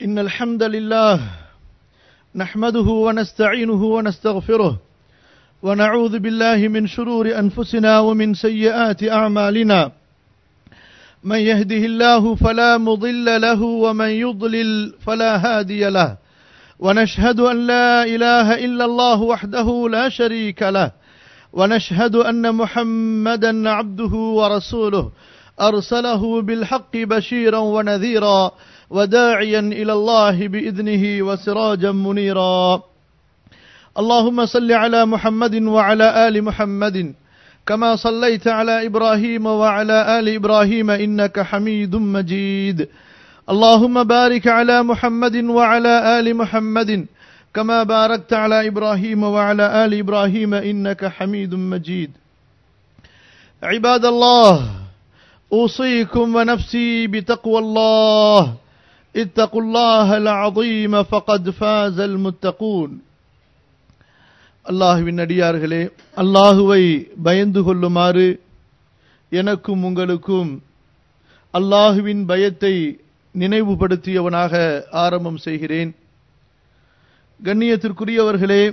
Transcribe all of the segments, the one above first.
إن الحمد لله نحمده ونستعينه ونستغفره ونعوذ بالله من شرور أنفسنا ومن سيئات أعمالنا من يهده الله فلا مضل له ومن يضلل فلا هادي له ونشهد أن لا إله إلا الله وحده لا شريك له ونشهد أن محمدا عبده ورسوله أرسله بالحق بشيرا ونذيرا وداعيا إلى الله بإذنه وسراجا منيرا اللهم صل على محمد وعلى آل محمد كما صليت على إبراهيم وعلى آل إبراهيم إنك حميد مجيد اللهم بارك على محمد وعلى آل محمد كما باركت على إبراهيم وعلى آل إبراهيم إنك حميد مجيد عباد الله أوصيكم ونفسي بتقوى الله اتقوا الله العظيم فقد فاز المتقون அல்லாஹுவின் அடியார்களே அல்லாஹுவை பயந்து கொள்ளுமாறு எனக்கும் உங்களுக்கும் அல்லாஹுவின் பயத்தை நினைவுபடுத்தியவனாக ஆரம்பம் செய்கிறேன் கண்ணியத்திற்குரியவர்களே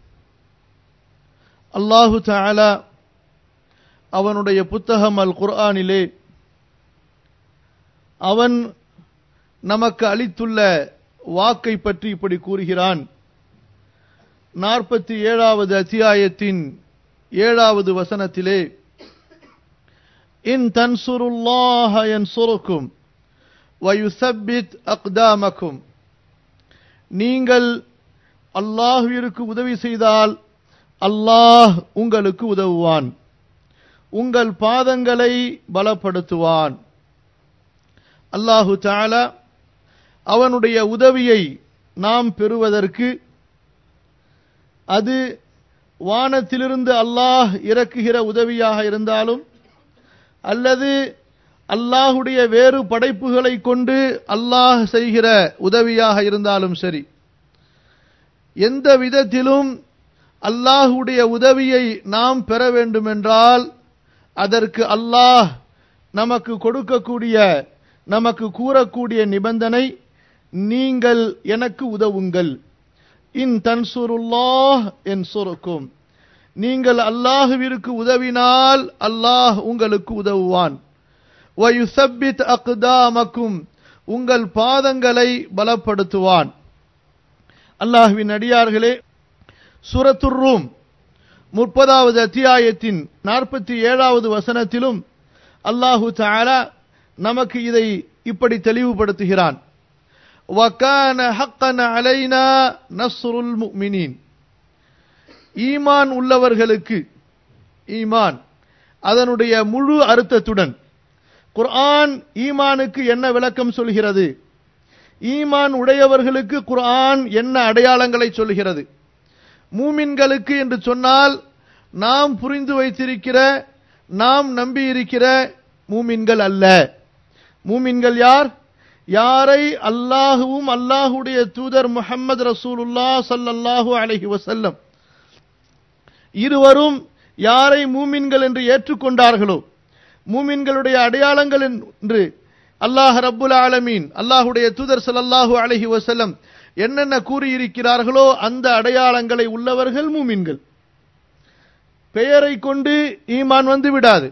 அல்லாஹு தாலா அவனுடைய புத்தகம் அல் குர்ஆனிலே அவன் நமக்கு அளித்துள்ள வாக்கை பற்றி இப்படி கூறுகிறான் நாற்பத்தி ஏழாவது அத்தியாயத்தின் ஏழாவது வசனத்திலே இன் தன்சுருல்லாஹ என் சுருக்கும் வயுசப்பித் அக்தாமக்கும் நீங்கள் அல்லாஹுவிற்கு உதவி செய்தால் அல்லாஹ் உங்களுக்கு உதவுவான் உங்கள் பாதங்களை பலப்படுத்துவான் அல்லாஹு தாலா அவனுடைய உதவியை நாம் பெறுவதற்கு அது வானத்திலிருந்து அல்லாஹ் இறக்குகிற உதவியாக இருந்தாலும் அல்லது அல்லாஹுடைய வேறு படைப்புகளை கொண்டு அல்லாஹ் செய்கிற உதவியாக இருந்தாலும் சரி எந்த விதத்திலும் அல்லாஹுடைய உதவியை நாம் பெற வேண்டுமென்றால் அதற்கு அல்லாஹ் நமக்கு கொடுக்கக்கூடிய நமக்கு கூறக்கூடிய நிபந்தனை நீங்கள் எனக்கு உதவுங்கள் இன் தன்சுருல்லாஹ் என் சுருக்கும் நீங்கள் அல்லாஹுவிற்கு உதவினால் அல்லாஹ் உங்களுக்கு உதவுவான் வயுசப்பித் அக்தாமக்கும் உங்கள் பாதங்களை பலப்படுத்துவான் அல்லாஹுவின் அடியார்களே சுரத்துர் ரூம் முப்பதாவது அத்தியாயத்தின் நாற்பத்தி ஏழாவது வசனத்திலும் அல்லாஹு தாலா நமக்கு இதை இப்படி தெளிவுபடுத்துகிறான் وَكَانَ حَقًّا عَلَيْنَا نَصْرُ الْمُؤْمِنِينَ ஈமான் உள்ளவர்களுக்கு ஈமான் அதனுடைய முழு அர்த்தத்துடன் குர்ஆன் ஈமானுக்கு என்ன விளக்கம் சொல்கிறது ஈமான் உடையவர்களுக்கு குர்ஆன் என்ன அடையாளங்களை சொல்கிறது மூமின்களுக்கு என்று சொன்னால் நாம் புரிந்து வைத்திருக்கிற நாம் நம்பி இருக்கிற மூமின்கள் அல்ல மூமின்கள் யார் யாரை அல்லாஹுவும் அல்லாஹுடைய தூதர் முகமது ரசூலுல்லா சல்லல்லாஹு அலஹி வசல்லம் இருவரும் யாரை மூமின்கள் என்று ஏற்றுக்கொண்டார்களோ மூமின்களுடைய அடையாளங்கள் என்று அல்லாஹ் ரப்புல் ஆலமீன் அல்லாஹுடைய தூதர் சல்லல்லாஹு அலஹி வசல்லம் என்னென்ன கூறியிருக்கிறார்களோ அந்த அடையாளங்களை உள்ளவர்கள் மூமின்கள் பெயரை கொண்டு ஈமான் வந்து விடாது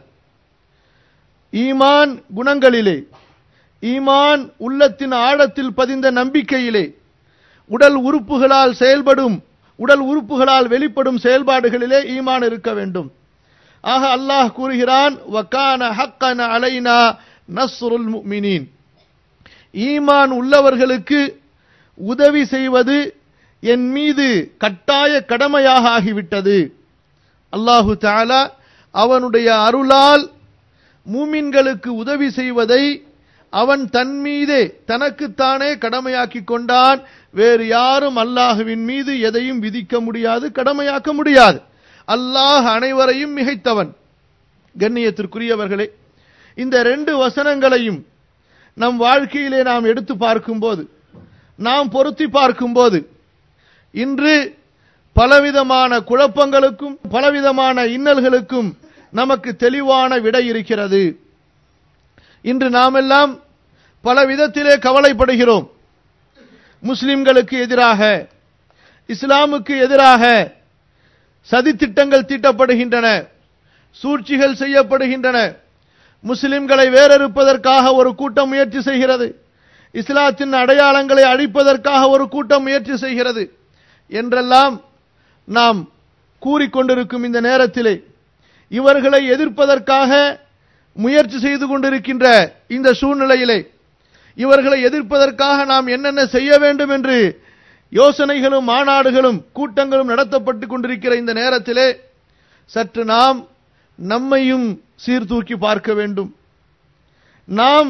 ஈமான் குணங்களிலே ஈமான் உள்ளத்தின் ஆழத்தில் பதிந்த நம்பிக்கையிலே உடல் உறுப்புகளால் செயல்படும் உடல் உறுப்புகளால் வெளிப்படும் செயல்பாடுகளிலே ஈமான் இருக்க வேண்டும் ஆக அல்லாஹ் கூறுகிறான் வக்கான ஹக்கன அலைனா நஸ்ருல் முக்மினின் ஈமான் உள்ளவர்களுக்கு உதவி செய்வது என் மீது கட்டாய கடமையாக ஆகிவிட்டது அல்லாஹு தாலா அவனுடைய அருளால் மூமின்களுக்கு உதவி செய்வதை அவன் தன் மீதே தனக்குத்தானே கடமையாக்கி கொண்டான் வேறு யாரும் அல்லாஹுவின் மீது எதையும் விதிக்க முடியாது கடமையாக்க முடியாது அல்லாஹ் அனைவரையும் மிகைத்தவன் கண்ணியத்திற்குரியவர்களே இந்த ரெண்டு வசனங்களையும் நம் வாழ்க்கையிலே நாம் எடுத்து பார்க்கும்போது நாம் பொருத்தி பார்க்கும்போது இன்று பலவிதமான குழப்பங்களுக்கும் பலவிதமான இன்னல்களுக்கும் நமக்கு தெளிவான விடை இருக்கிறது இன்று நாமெல்லாம் பல விதத்திலே கவலைப்படுகிறோம் முஸ்லிம்களுக்கு எதிராக இஸ்லாமுக்கு எதிராக சதித்திட்டங்கள் தீட்டப்படுகின்றன சூழ்ச்சிகள் செய்யப்படுகின்றன முஸ்லிம்களை வேறறுப்பதற்காக ஒரு கூட்டம் முயற்சி செய்கிறது இஸ்லாத்தின் அடையாளங்களை அழிப்பதற்காக ஒரு கூட்டம் முயற்சி செய்கிறது என்றெல்லாம் நாம் கூறிக்கொண்டிருக்கும் இந்த நேரத்திலே இவர்களை எதிர்ப்பதற்காக முயற்சி செய்து கொண்டிருக்கின்ற இந்த சூழ்நிலையிலே இவர்களை எதிர்ப்பதற்காக நாம் என்னென்ன செய்ய வேண்டும் என்று யோசனைகளும் மாநாடுகளும் கூட்டங்களும் நடத்தப்பட்டு கொண்டிருக்கிற இந்த நேரத்திலே சற்று நாம் நம்மையும் சீர்தூக்கி பார்க்க வேண்டும் நாம்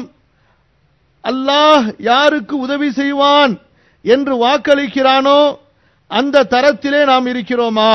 அல்லாஹ் யாருக்கு உதவி செய்வான் என்று வாக்களிக்கிறானோ அந்த தரத்திலே நாம் இருக்கிறோமா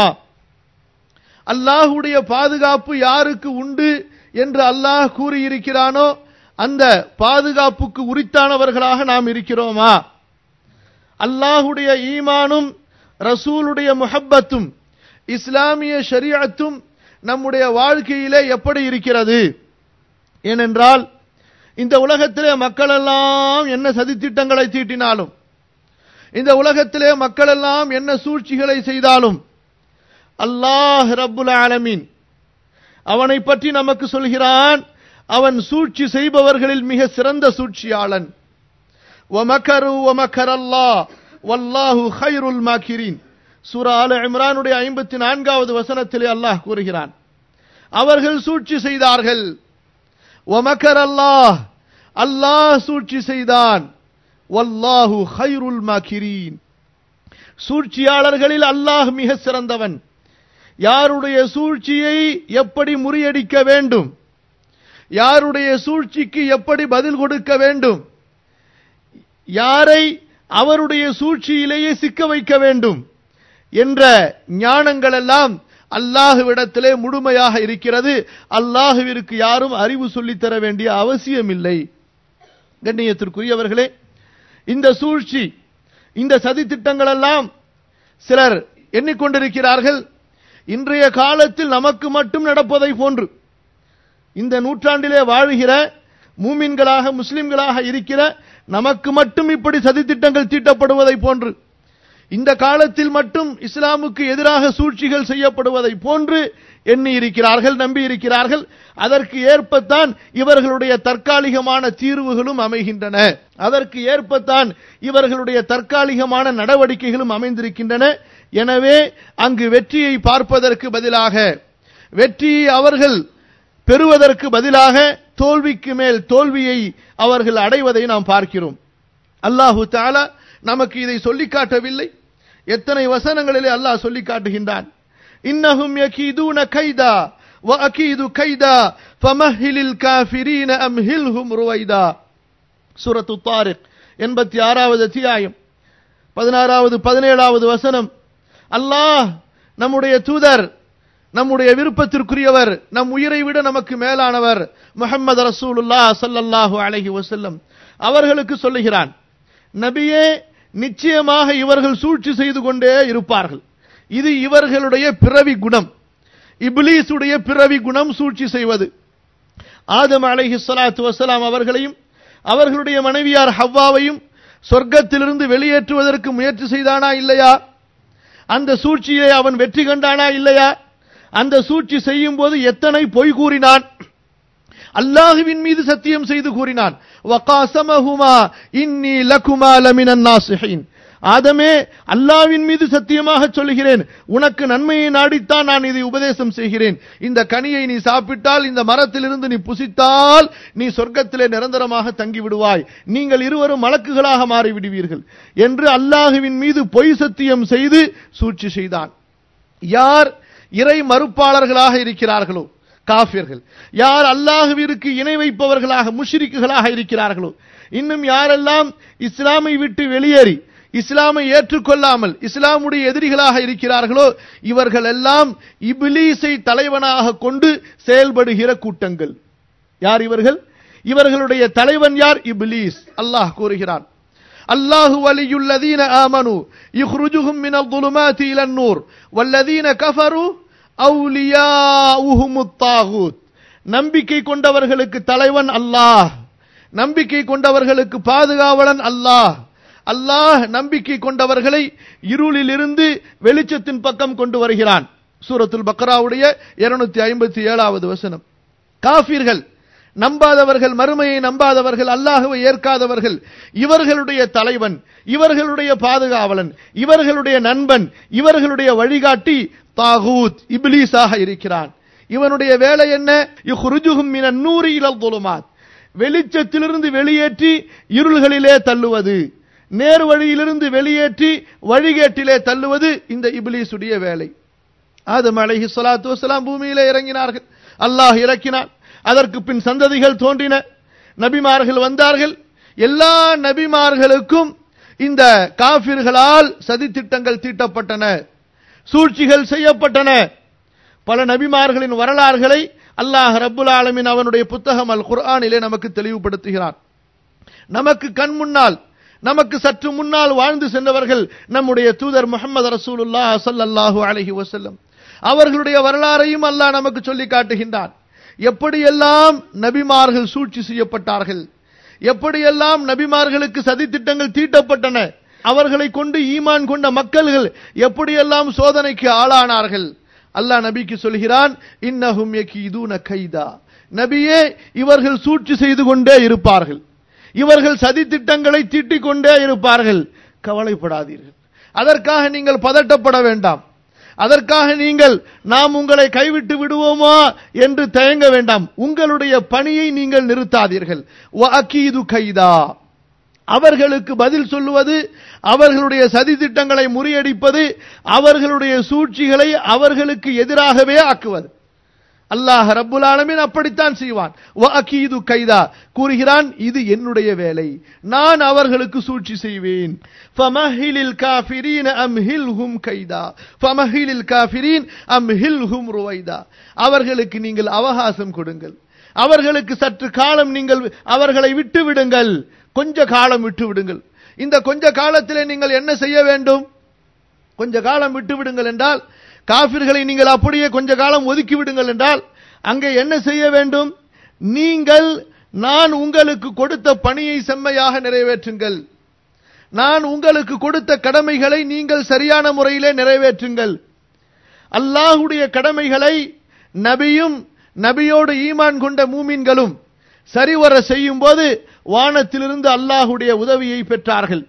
அல்லாஹுடைய பாதுகாப்பு யாருக்கு உண்டு என்று அல்லாஹ் கூறியிருக்கிறானோ அந்த பாதுகாப்புக்கு உரித்தானவர்களாக நாம் இருக்கிறோமா அல்லாஹுடைய ஈமானும் ரசூலுடைய முஹப்பத்தும் இஸ்லாமிய ஷரியத்தும் நம்முடைய வாழ்க்கையிலே எப்படி இருக்கிறது ஏனென்றால் இந்த உலகத்திலே மக்கள் எல்லாம் என்ன சதித்திட்டங்களை தீட்டினாலும் இந்த உலகத்திலே மக்கள் எல்லாம் என்ன சூழ்ச்சிகளை செய்தாலும் அல்லாஹ் ரப்புல் ஆலமீன் அவனை பற்றி நமக்கு சொல்கிறான் அவன் சூழ்ச்சி செய்பவர்களில் மிக சிறந்த சூழ்ச்சியாளன் ஒமக்கரு ஒமக்கர் அல்லா வல்லாஹு ஹைருல் மாக்கிரீன் சூரா ஆல இம்ரானுடைய ஐம்பத்தி நான்காவது வசனத்திலே அல்லாஹ் கூறுகிறான் அவர்கள் சூழ்ச்சி செய்தார்கள் ஒமக்கர் அல்லாஹ் அல்லாஹ் சூழ்ச்சி செய்தான் வல்லாஹு ஹைருல் மாக்கிரீன் சூழ்ச்சியாளர்களில் அல்லாஹ் மிக சிறந்தவன் யாருடைய சூழ்ச்சியை எப்படி முறியடிக்க வேண்டும் யாருடைய சூழ்ச்சிக்கு எப்படி பதில் கொடுக்க வேண்டும் யாரை அவருடைய சூழ்ச்சியிலேயே சிக்க வைக்க வேண்டும் என்ற ஞானங்கள் எல்லாம் அல்லாஹுவிடத்திலே முழுமையாக இருக்கிறது அல்லாஹுவிற்கு யாரும் அறிவு சொல்லித்தர வேண்டிய அவசியமில்லை கண்ணியத்திற்குரியவர்களே இந்த சூழ்ச்சி இந்த சதி திட்டங்கள் எல்லாம் சிலர் எண்ணிக்கொண்டிருக்கிறார்கள் இன்றைய காலத்தில் நமக்கு மட்டும் நடப்பதை போன்று இந்த நூற்றாண்டிலே வாழுகிற மூமின்களாக முஸ்லிம்களாக இருக்கிற நமக்கு மட்டும் இப்படி சதித்திட்டங்கள் தீட்டப்படுவதை போன்று இந்த காலத்தில் மட்டும் இஸ்லாமுக்கு எதிராக சூழ்ச்சிகள் செய்யப்படுவதை போன்று எண்ணி இருக்கிறார்கள் நம்பி இருக்கிறார்கள் அதற்கு ஏற்பத்தான் இவர்களுடைய தற்காலிகமான தீர்வுகளும் அமைகின்றன அதற்கு ஏற்பத்தான் இவர்களுடைய தற்காலிகமான நடவடிக்கைகளும் அமைந்திருக்கின்றன எனவே அங்கு வெற்றியை பார்ப்பதற்கு பதிலாக வெற்றியை அவர்கள் பெறுவதற்கு பதிலாக தோல்விக்கு மேல் தோல்வியை அவர்கள் அடைவதை நாம் பார்க்கிறோம் அல்லாஹு தாலா நமக்கு இதை சொல்லி காட்டவில்லை எத்தனை வசனங்களிலே அல்லாஹ் சொல்லி காட்டுகின்றான் இன்னஹும் யகீதுன கைதா وأكيد كيدا فمهل الكافرين أمهلهم رويدا சூரத்து தாரிக் எண்பத்தி ஆறாவது அத்தியாயம் பதினாறாவது பதினேழாவது வசனம் அல்லாஹ் நம்முடைய தூதர் நம்முடைய விருப்பத்திற்குரியவர் நம் உயிரை விட நமக்கு மேலானவர் முஹம்மது ரசூலுல்லா சல்லல்லாஹு அலைஹி வஸல்லம் அவர்களுக்கு சொல்லுகிறான் நபியே நிச்சயமாக இவர்கள் சூழ்ச்சி செய்து கொண்டே இருப்பார்கள் இது இவர்களுடைய பிறவி குணம் இப்லீஸுடைய பிறவி குணம் சூழ்ச்சி செய்வது ஆதம் அலைஹி ஸலாத்து வஸலாம் அவர்களையும் அவர்களுடைய மனைவியார் ஹவ்வாவையும் சொர்க்கத்திலிருந்து வெளியேற்றுவதற்கு முயற்சி செய்தானா இல்லையா அந்த சூழ்ச்சியை அவன் வெற்றி கண்டானா இல்லையா அந்த சூழ்ச்சி செய்யும் போது எத்தனை பொய் கூறினான் அல்லாஹுவின் மீது சத்தியம் செய்து கூறினான் வகாசமஹுமா இன்னி லகுமா லமினன் நாசிஹீன் ஆதமே அல்லாவின் மீது சத்தியமாக சொல்லுகிறேன் உனக்கு நன்மையை நாடித்தான் நான் இதை உபதேசம் செய்கிறேன் இந்த கனியை நீ சாப்பிட்டால் இந்த மரத்திலிருந்து நீ புசித்தால் நீ சொர்க்கத்திலே நிரந்தரமாக தங்கி விடுவாய் நீங்கள் இருவரும் மலக்குகளாக மாறிவிடுவீர்கள் என்று அல்லாஹுவின் மீது பொய் சத்தியம் செய்து சூழ்ச்சி செய்தான் யார் இறை மறுப்பாளர்களாக இருக்கிறார்களோ காஃபியர்கள் யார் அல்லாஹுவிற்கு இணை வைப்பவர்களாக முஷ்ரிக்குகளாக இருக்கிறார்களோ இன்னும் யாரெல்லாம் இஸ்லாமை விட்டு வெளியேறி இஸ்லாமை ஏற்றுக்கொள்ளாமல் இஸ்லாமுடைய எதிரிகளாக இருக்கிறார்களோ இவர்கள் எல்லாம் இபிலீஸை தலைவனாக கொண்டு செயல்படுகிற கூட்டங்கள் யார் இவர்கள் இவர்களுடைய தலைவன் யார் இபிலீஸ் அல்லாஹ் கூறுகிறான் அல்லாஹு வலியுள்ளதீன ஆமனு யுஹ்ருஜுஹும் மினல் ظுலுமாத்தி இலன் நூர் வல்லதீன கஃபரு அவுலியாஉஹுமுத் தாகூத் நம்பிக்கை கொண்டவர்களுக்கு தலைவன் அல்லாஹ் நம்பிக்கை கொண்டவர்களுக்கு பாதுகாவலன் அல்லாஹ் அல்லாஹ் நம்பிக்கை கொண்டவர்களை இருளில் இருந்து வெளிச்சத்தின் பக்கம் கொண்டு வருகிறான் சூரத்துல் பக்ராவுடைய இருநூத்தி ஐம்பத்தி ஏழாவது வசனம் காஃபிர்கள் நம்பாதவர்கள் மறுமையை நம்பாதவர்கள் அல்லாஹுவை ஏற்காதவர்கள் இவர்களுடைய தலைவன் இவர்களுடைய பாதுகாவலன் இவர்களுடைய நண்பன் இவர்களுடைய வழிகாட்டி தாகூத் இப்லீஸாக இருக்கிறான் இவனுடைய வேலை என்ன இஹ்ருஜுஹும் மினன் நூரி இலல் துலுமாத் வெளிச்சத்திலிருந்து வெளியேற்றி இருள்களிலே தள்ளுவது நேர் வழியிலிருந்து வெளியேற்றி வழிகேட்டிலே தள்ளுவது இந்த இப்லீஸுடைய வேலை ஆதம் அலைஹி ஸலாத்து வஸலாம் பூமியிலே இறங்கினார்கள் அல்லாஹ் இறக்கினான் அதற்கு பின் சந்ததிகள் தோன்றின நபிமார்கள் வந்தார்கள் எல்லா நபிமார்களுக்கும் இந்த காபிர்களால் சதித்திட்டங்கள் தீட்டப்பட்டன சூழ்ச்சிகள் செய்யப்பட்டன பல நபிமார்களின் வரலாறுகளை அல்லாஹ் ரப்புல் ஆலமின் அவனுடைய புத்தகம் அல் குர்ஆனிலே நமக்கு தெளிவுபடுத்துகிறான் நமக்கு கண் முன்னால் நமக்கு சற்று முன்னால் வாழ்ந்து சென்றவர்கள் நம்முடைய தூதர் முகமது ரசூலுல்லா ஸல்லல்லாஹு அலைஹி வஸல்லம் அவர்களுடைய வரலாறையும் அல்லாஹ் நமக்கு சொல்லி காட்டுகின்றான் எப்படியெல்லாம் நபிமார்கள் சூழ்ச்சி செய்யப்பட்டார்கள் எப்படியெல்லாம் நபிமார்களுக்கு சதித்திட்டங்கள் தீட்டப்பட்டன அவர்களை கொண்டு ஈமான் கொண்ட மக்கள்கள் எப்படியெல்லாம் சோதனைக்கு ஆளானார்கள் அல்லாஹ் நபிக்கு சொல்கிறான் இன்னஹும் யகீதுன கைதா நபியே இவர்கள் சூழ்ச்சி செய்து கொண்டே இருப்பார்கள் இவர்கள் சதித்திட்டங்களை தீட்டிக் கொண்டே இருப்பார்கள் கவலைப்படாதீர்கள் அதற்காக நீங்கள் பதட்டப்பட வேண்டாம் அதற்காக நீங்கள் நாம் உங்களை கைவிட்டு விடுவோமா என்று தயங்க வேண்டாம் உங்களுடைய பணியை நீங்கள் நிறுத்தாதீர்கள் வஅகீது கைதா அவர்களுக்கு பதில் சொல்லுவது அவர்களுடைய சதி திட்டங்களை முறியடிப்பது அவர்களுடைய சூழ்ச்சிகளை அவர்களுக்கு எதிராகவே ஆக்குவது அல்லாஹ் ரப்புல் ஆலமீன் அப்படித்தான் செய்வான் வஅகீது கைதா கூறுகிறான் இது என்னுடைய வேலை நான் அவர்களுக்கு சூழ்ச்சி செய்வேன் ஃபமஹிலில் காஃபிரீன அம்ஹில்ஹும் கைதா ஃபமஹிலில் காஃபிரீன் அம்ஹில்ஹும் ருவைதா அவர்களுக்கு நீங்கள் அவகாசம் கொடுங்கள் அவர்களுக்கு சற்று காலம் நீங்கள் அவர்களை விட்டு விடுங்கள் கொஞ்ச காலம் விட்டு விடுங்கள் இந்த கொஞ்ச காலத்திலே நீங்கள் என்ன செய்ய வேண்டும் கொஞ்ச காலம் விட்டு விடுங்கள் என்றால் காபிர்களை நீங்கள் அப்படியே கொஞ்ச காலம் ஒதுக்கி விடுங்கள் என்றால் அங்கே என்ன செய்ய வேண்டும் நீங்கள் நான் உங்களுக்கு கொடுத்த பணியை செம்மையாக நிறைவேற்றுங்கள் நான் உங்களுக்கு கொடுத்த கடமைகளை நீங்கள் சரியான முறையிலே நிறைவேற்றுங்கள் அல்லாஹுடைய கடமைகளை நபியும் நபியோடு ஈமான் கொண்ட மூமின்களும் சரிவர செய்யும் போது வானத்திலிருந்து அல்லாஹுடைய உதவியை பெற்றார்கள்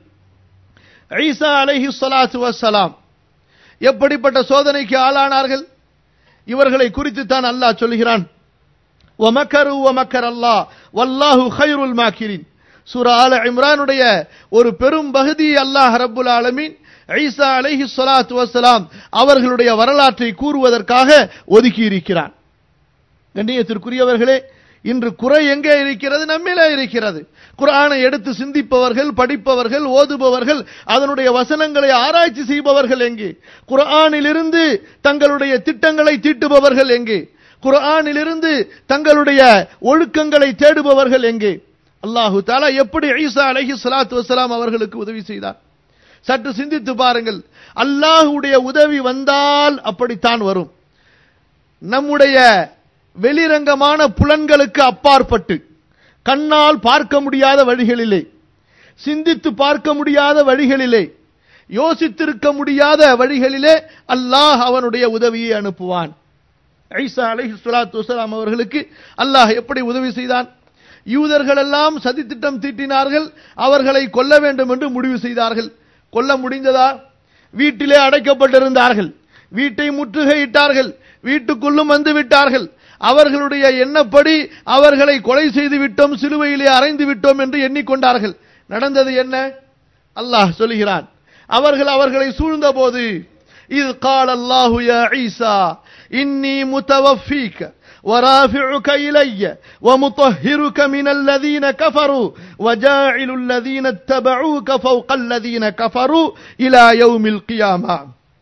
ஈசா அலைஹி ஸலாத்து வஸ்ஸலாம் எப்படிப்பட்ட சோதனைக்கு ஆளானார்கள் இவர்களை குறித்து தான் அல்லாஹ் சொல்கிறான் ஒமக்கரு ஒமக்கர் அல்லாஹ் வல்லாஹு ஹைருல் மாக்கிரின் சூரா ஆல இம்ரானுடைய ஒரு பெரும் பகுதி அல்லாஹ் ரப்புல் ஆலமீன் ஈசா அலைஹி ஸலாத்து வஸ்ஸலாம் அவர்களுடைய வரலாற்றை கூறுவதற்காக ஒதுக்கி இருக்கிறான் கண்ணியத்திற்குரியவர்களே இன்று குறை எங்கே இருக்கிறது நம்மிலே இருக்கிறது குர்ஆனை எடுத்து சிந்திப்பவர்கள் படிப்பவர்கள் ஓதுபவர்கள் அதனுடைய வசனங்களை ஆராய்ச்சி செய்பவர்கள் எங்கே குர்ஆனிலிருந்து தங்களுடைய திட்டங்களை தீட்டுபவர்கள் எங்கே குர்ஆனிலிருந்து தங்களுடைய ஒழுக்கங்களை தேடுபவர்கள் எங்கே அல்லாஹு தாலா எப்படி ஈசா அலைஹி ஸலாத்து வஸலாம் அவர்களுக்கு உதவி செய்தார் சற்று சிந்தித்து பாருங்கள் அல்லாஹ்வுடைய உதவி வந்தால் அப்படித்தான் வரும் நம்முடைய வெளிரங்கமான புலன்களுக்கு அப்பாற்பட்டு கண்ணால் பார்க்க முடியாத வழிகளிலே சிந்தித்து பார்க்க முடியாத வழிகளிலே யோசித்திருக்க முடியாத வழிகளிலே அல்லாஹ் அவனுடைய உதவியை அனுப்புவான் ஐசா அலைஹி ஸலாத்து வஸலாம் அவர்களுக்கு அல்லாஹ் எப்படி உதவி செய்தான் யூதர்கள் எல்லாம் சதித்திட்டம் தீட்டினார்கள் அவர்களை கொல்ல வேண்டும் என்று முடிவு செய்தார்கள் கொல்ல முடிந்ததா வீட்டிலே அடைக்கப்பட்டிருந்தார்கள் வீட்டை முற்றுகையிட்டார்கள் வீட்டுக்குள்ளும் வந்து விட்டார்கள் அவர்களுடைய எண்ணப்படி அவர்களை கொலை செய்து விட்டோம் சிலுவையிலே அறைந்து விட்டோம் என்று எண்ணிக்கொண்டார்கள் நடந்தது என்ன அல்லாஹ் சொல்கிறான் அவர்கள் அவர்களை சூழ்ந்த போது இது கால் அல்லாஹு யா ஈசா இன்னி முத்தவஃபீக ورافعك إلي ومطهرك من الذين كفروا وجاعل الذين اتبعوك فوق الذين كفروا إلى يوم القيامة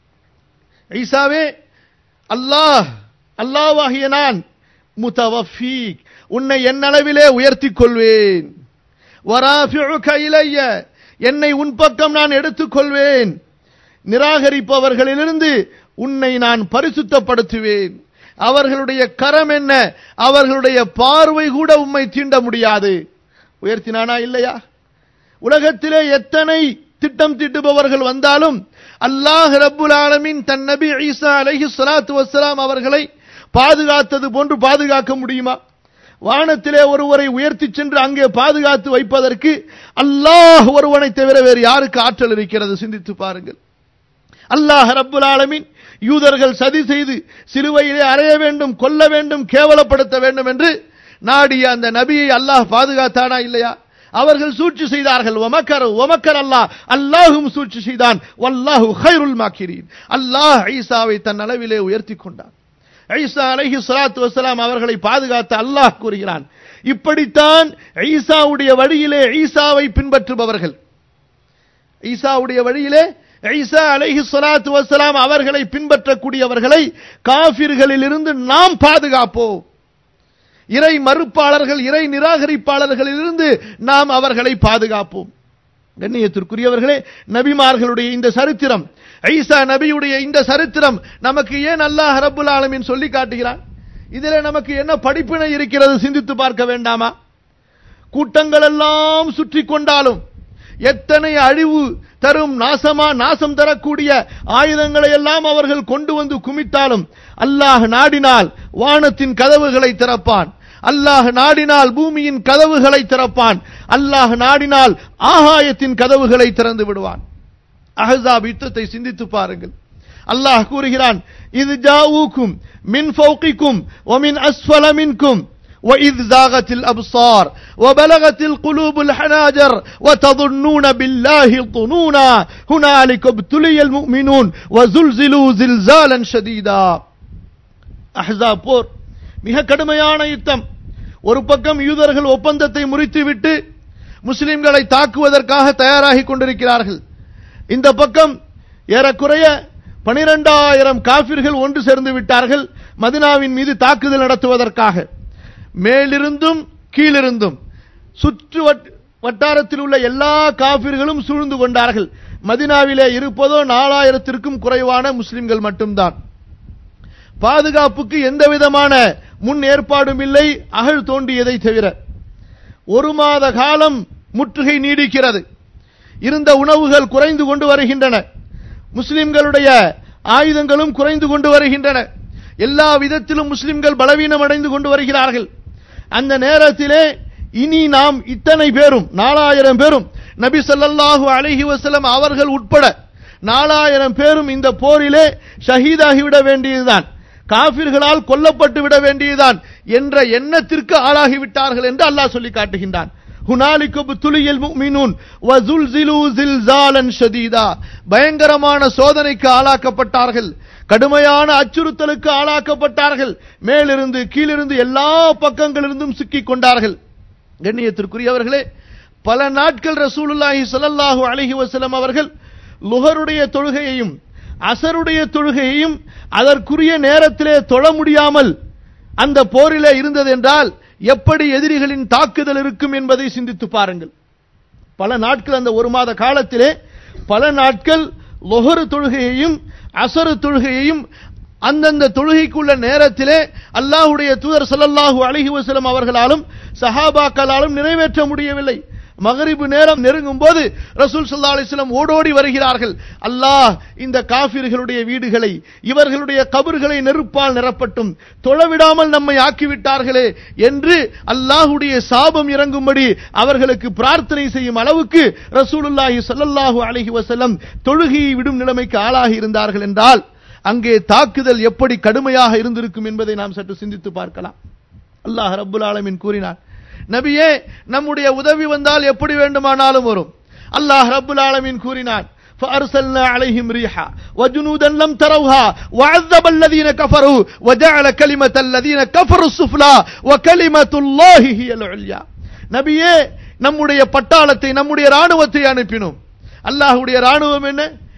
ஈசாவே அல்லாஹ் அல்லாவாகிய நான் முத்தவஃபீக் உன்னை என் அளவிலே உயர்த்திக் கொள்வேன் வராஃபிஉக இலைய என்னை உன் பக்கம் நான் எடுத்துக்கொள்வேன் நிராகரிப்பவர்களிலிருந்து உன்னை நான் பரிசுத்தப்படுத்துவேன் அவர்களுடைய கரம் என்ன அவர்களுடைய பார்வை கூட உம்மை தீண்ட முடியாது உயர்த்தினானா இல்லையா உலகத்திலே எத்தனை திட்டம் திட்டுபவர்கள் வந்தாலும் அல்லாஹ் ரப்புல் ஆலமீன் தன் நபி ஈசா அலைஹி ஸலாத்து வஸ்ஸலாம் அவர்களை பாதுகாத்தது போன்று பாதுகாக்க முடியுமா வானத்திலே ஒருவரை உயர்த்தி சென்று அங்கே பாதுகாத்து வைப்பதற்கு அல்லாஹ் ஒருவனை தவிர வேறு யாருக்கு ஆற்றல் இருக்கிறது சிந்தித்து பாருங்கள் அல்லாஹ் ரப்புல் ஆலமீன் யூதர்கள் சதி செய்து சிலுவையிலே அறைய வேண்டும் கொல்ல வேண்டும் கேவலப்படுத்த வேண்டும் என்று நாடிய அந்த நபியை அல்லாஹ் பாதுகாத்தானா இல்லையா அவர்கள் சூழ்ச்சி செய்தார்கள் ஒமக்கர் ஒமக்கர் அல்லாஹ் அல்லாஹும் சூழ்ச்சி செய்தான் வல்லாஹு ஹைருல் மாக்கிரீன் அல்லாஹ் ஈசாவை தன் அளவிலே உயர்த்தி கொண்டான் ஈசா அலைஹி ஸலாத்து வஸலாம் அவர்களை பாதுகாத்த அல்லாஹ் கூறுகிறான் இப்படித்தான் ஈசாவுடைய வழியிலே ஈசாவை பின்பற்றுபவர்கள் ஈசாவுடைய வழியிலே ஈசா அலைஹி ஸலாத்து வஸலாம் அவர்களை பின்பற்றக்கூடியவர்களை காஃபிர்களில் இருந்து நாம் பாதுகாப்போம் இறை மறுப்பாளர்கள் இறை நிராகரிப்பாளர்களிலிருந்து நாம் அவர்களை பாதுகாப்போம் கண்ணியத்திற்குரியவர்களே நபிமார்களுடைய இந்த சரித்திரம் ஐசா நபியுடைய இந்த சரித்திரம் நமக்கு ஏன் அல்லாஹ் ரப்புல் ஆலமீன் சொல்லி காட்டுகிறான் இதில் நமக்கு என்ன படிப்பினை இருக்கிறது சிந்தித்து பார்க்க வேண்டாமா கூட்டங்கள் எல்லாம் சுற்றி கொண்டாலும் எத்தனை அழிவு தரும் நாசமா நாசம் தரக்கூடிய ஆயுதங்களை எல்லாம் அவர்கள் கொண்டு வந்து குமித்தாலும் அல்லாஹ் நாடினால் வானத்தின் கதவுகளை திறப்பான் அல்லாஹ் நாடினால் பூமியின் கதவுகளை திறப்பான் அல்லாஹ் நாடினால் ஆகாயத்தின் கதவுகளை திறந்து விடுவான் அஹசாப் யுத்தத்தை சிந்தித்து பாருங்கள் அல்லாஹ் கூறுகிறான் இது ஜாவூக்கும் மின் ஃபௌகிக்கும் ஒமின் அஸ்வல மின்கும் وإذ زاغت الأبصار وبلغت القلوب الحناجر وتظنون بالله الظنونا هنالك ابتلي المؤمنون وزلزلوا زلزالا شديدا அஹ்ஸாப் போர் மிக கடுமையான யுத்தம் ஒரு பக்கம் யூதர்கள் ஒப்பந்தத்தை முறித்துவிட்டு முஸ்லிம்களை தாக்குவதற்காக தயாராகி கொண்டிருக்கிறார்கள் இந்த பக்கம் ஏறக்குறைய பனிரெண்டாயிரம் காபிர்கள் ஒன்று சேர்ந்து விட்டார்கள் மதினாவின் மீது தாக்குதல் நடத்துவதற்காக மேலிருந்தும் கீழிருந்தும் சுற்று வட்டாரத்தில் உள்ள எல்லா காபிர்களும் சூழ்ந்து கொண்டார்கள் மதினாவிலே இருப்பதோ நாலாயிரத்திற்கும் குறைவான முஸ்லிம்கள் மட்டும்தான் பாதுகாப்புக்கு எந்த விதமான முன் ஏற்பாடும் இல்லை அகழ் தோண்டியதை தவிர ஒரு மாத காலம் முற்றுகை நீடிக்கிறது இருந்த உணவுகள் குறைந்து கொண்டு வருகின்றன முஸ்லிம்களுடைய ஆயுதங்களும் குறைந்து கொண்டு வருகின்றன எல்லா விதத்திலும் முஸ்லிம்கள் பலவீனம் அடைந்து கொண்டு வருகிறார்கள் அந்த நேரத்திலே இனி நாம் இத்தனை பேரும் நாலாயிரம் பேரும் நபி ஸல்லல்லாஹு அலைஹி வஸல்லம் அவர்கள் உட்பட நாலாயிரம் பேரும் இந்த போரிலே ஷஹீதாகிவிட வேண்டியதுதான் காபிர்களால் கொல்லப்பட்டு விட வேண்டியதுதான் என்ற எண்ணத்திற்கு ஆளாகிவிட்டார்கள் என்று அல்லாஹ் சொல்லி காட்டுகின்றான் ஹுனாலிக்கு துளியல் முஃமினூன் வஸுல்சிலு ஜில்சாலன் ஷதீதா பயங்கரமான சோதனைக்கு ஆளாக்கப்பட்டார்கள் கடுமையான அச்சுறுத்தலுக்கு ஆளாக்கப்பட்டார்கள் மேலிருந்து கீழிருந்து எல்லா பக்கங்களிலிருந்தும் சிக்கிக் கொண்டார்கள் கண்ணியத்திற்குரியவர்களே பல நாட்கள் ரசூலுல்லாஹி ஸல்லல்லாஹு அலைஹி வஸல்லம் அவர்கள் லுஹருடைய தொழுகையையும் அசருடைய தொழுகையையும் அதற்குரிய நேரத்திலே தொழ முடியாமல் அந்த போரிலே இருந்தது என்றால் எப்படி எதிரிகளின் தாக்குதல் இருக்கும் என்பதை சிந்தித்து பாருங்கள் பல நாட்கள் அந்த ஒரு மாத காலத்திலே பல நாட்கள் லொஹரு தொழுகையையும் அசரு தொழுகையையும் அந்தந்த தொழுகைக்குள்ள நேரத்திலே அல்லாஹுடைய தூதர் ஸல்லல்லாஹு அலைஹி வஸல்லம் அவர்களாலும் சஹாபாக்களாலும் நிறைவேற்ற முடியவில்லை மகரிபு நேரம் நெருங்கும் போது ரசூல் சல்லா அலிஸ்லாம் ஓடோடி வருகிறார்கள் அல்லாஹ் இந்த காபிர்களுடைய வீடுகளை இவர்களுடைய கபர்களை நெருப்பால் நிரப்பட்டும் தொழவிடாமல் நம்மை ஆக்கிவிட்டார்களே என்று அல்லாஹுடைய சாபம் இறங்கும்படி அவர்களுக்கு பிரார்த்தனை செய்யும் அளவுக்கு ரசூலுல்லாஹி ஸல்லல்லாஹு அலைஹி வஸல்லம் தொழுகையை விடும் நிலைமைக்கு ஆளாகி இருந்தார்கள் என்றால் அங்கே தாக்குதல் எப்படி கடுமையாக இருந்திருக்கும் என்பதை நாம் சற்று சிந்தித்து பார்க்கலாம் அல்லாஹ் ரப்புல் ஆலமீன் கூறினார் நபியே நம்முடைய உதவி வந்தால் எப்படி வேண்டுமானாலும் வரும் அல்லாஹ் ரப்புல் ஆலமீன் கூறினான் فأرسلنا عليهم ريحا وجنودا لم تروها وعذب الذين كفروا وجعل كلمة الذين كفروا السفلى وكلمة الله هي العليا நபியே நம்முடைய பட்டாளத்தை நம்முடைய ராணுவத்தை அனுப்பினோம் அல்லாஹ்வுடைய ராணுவம் என்ன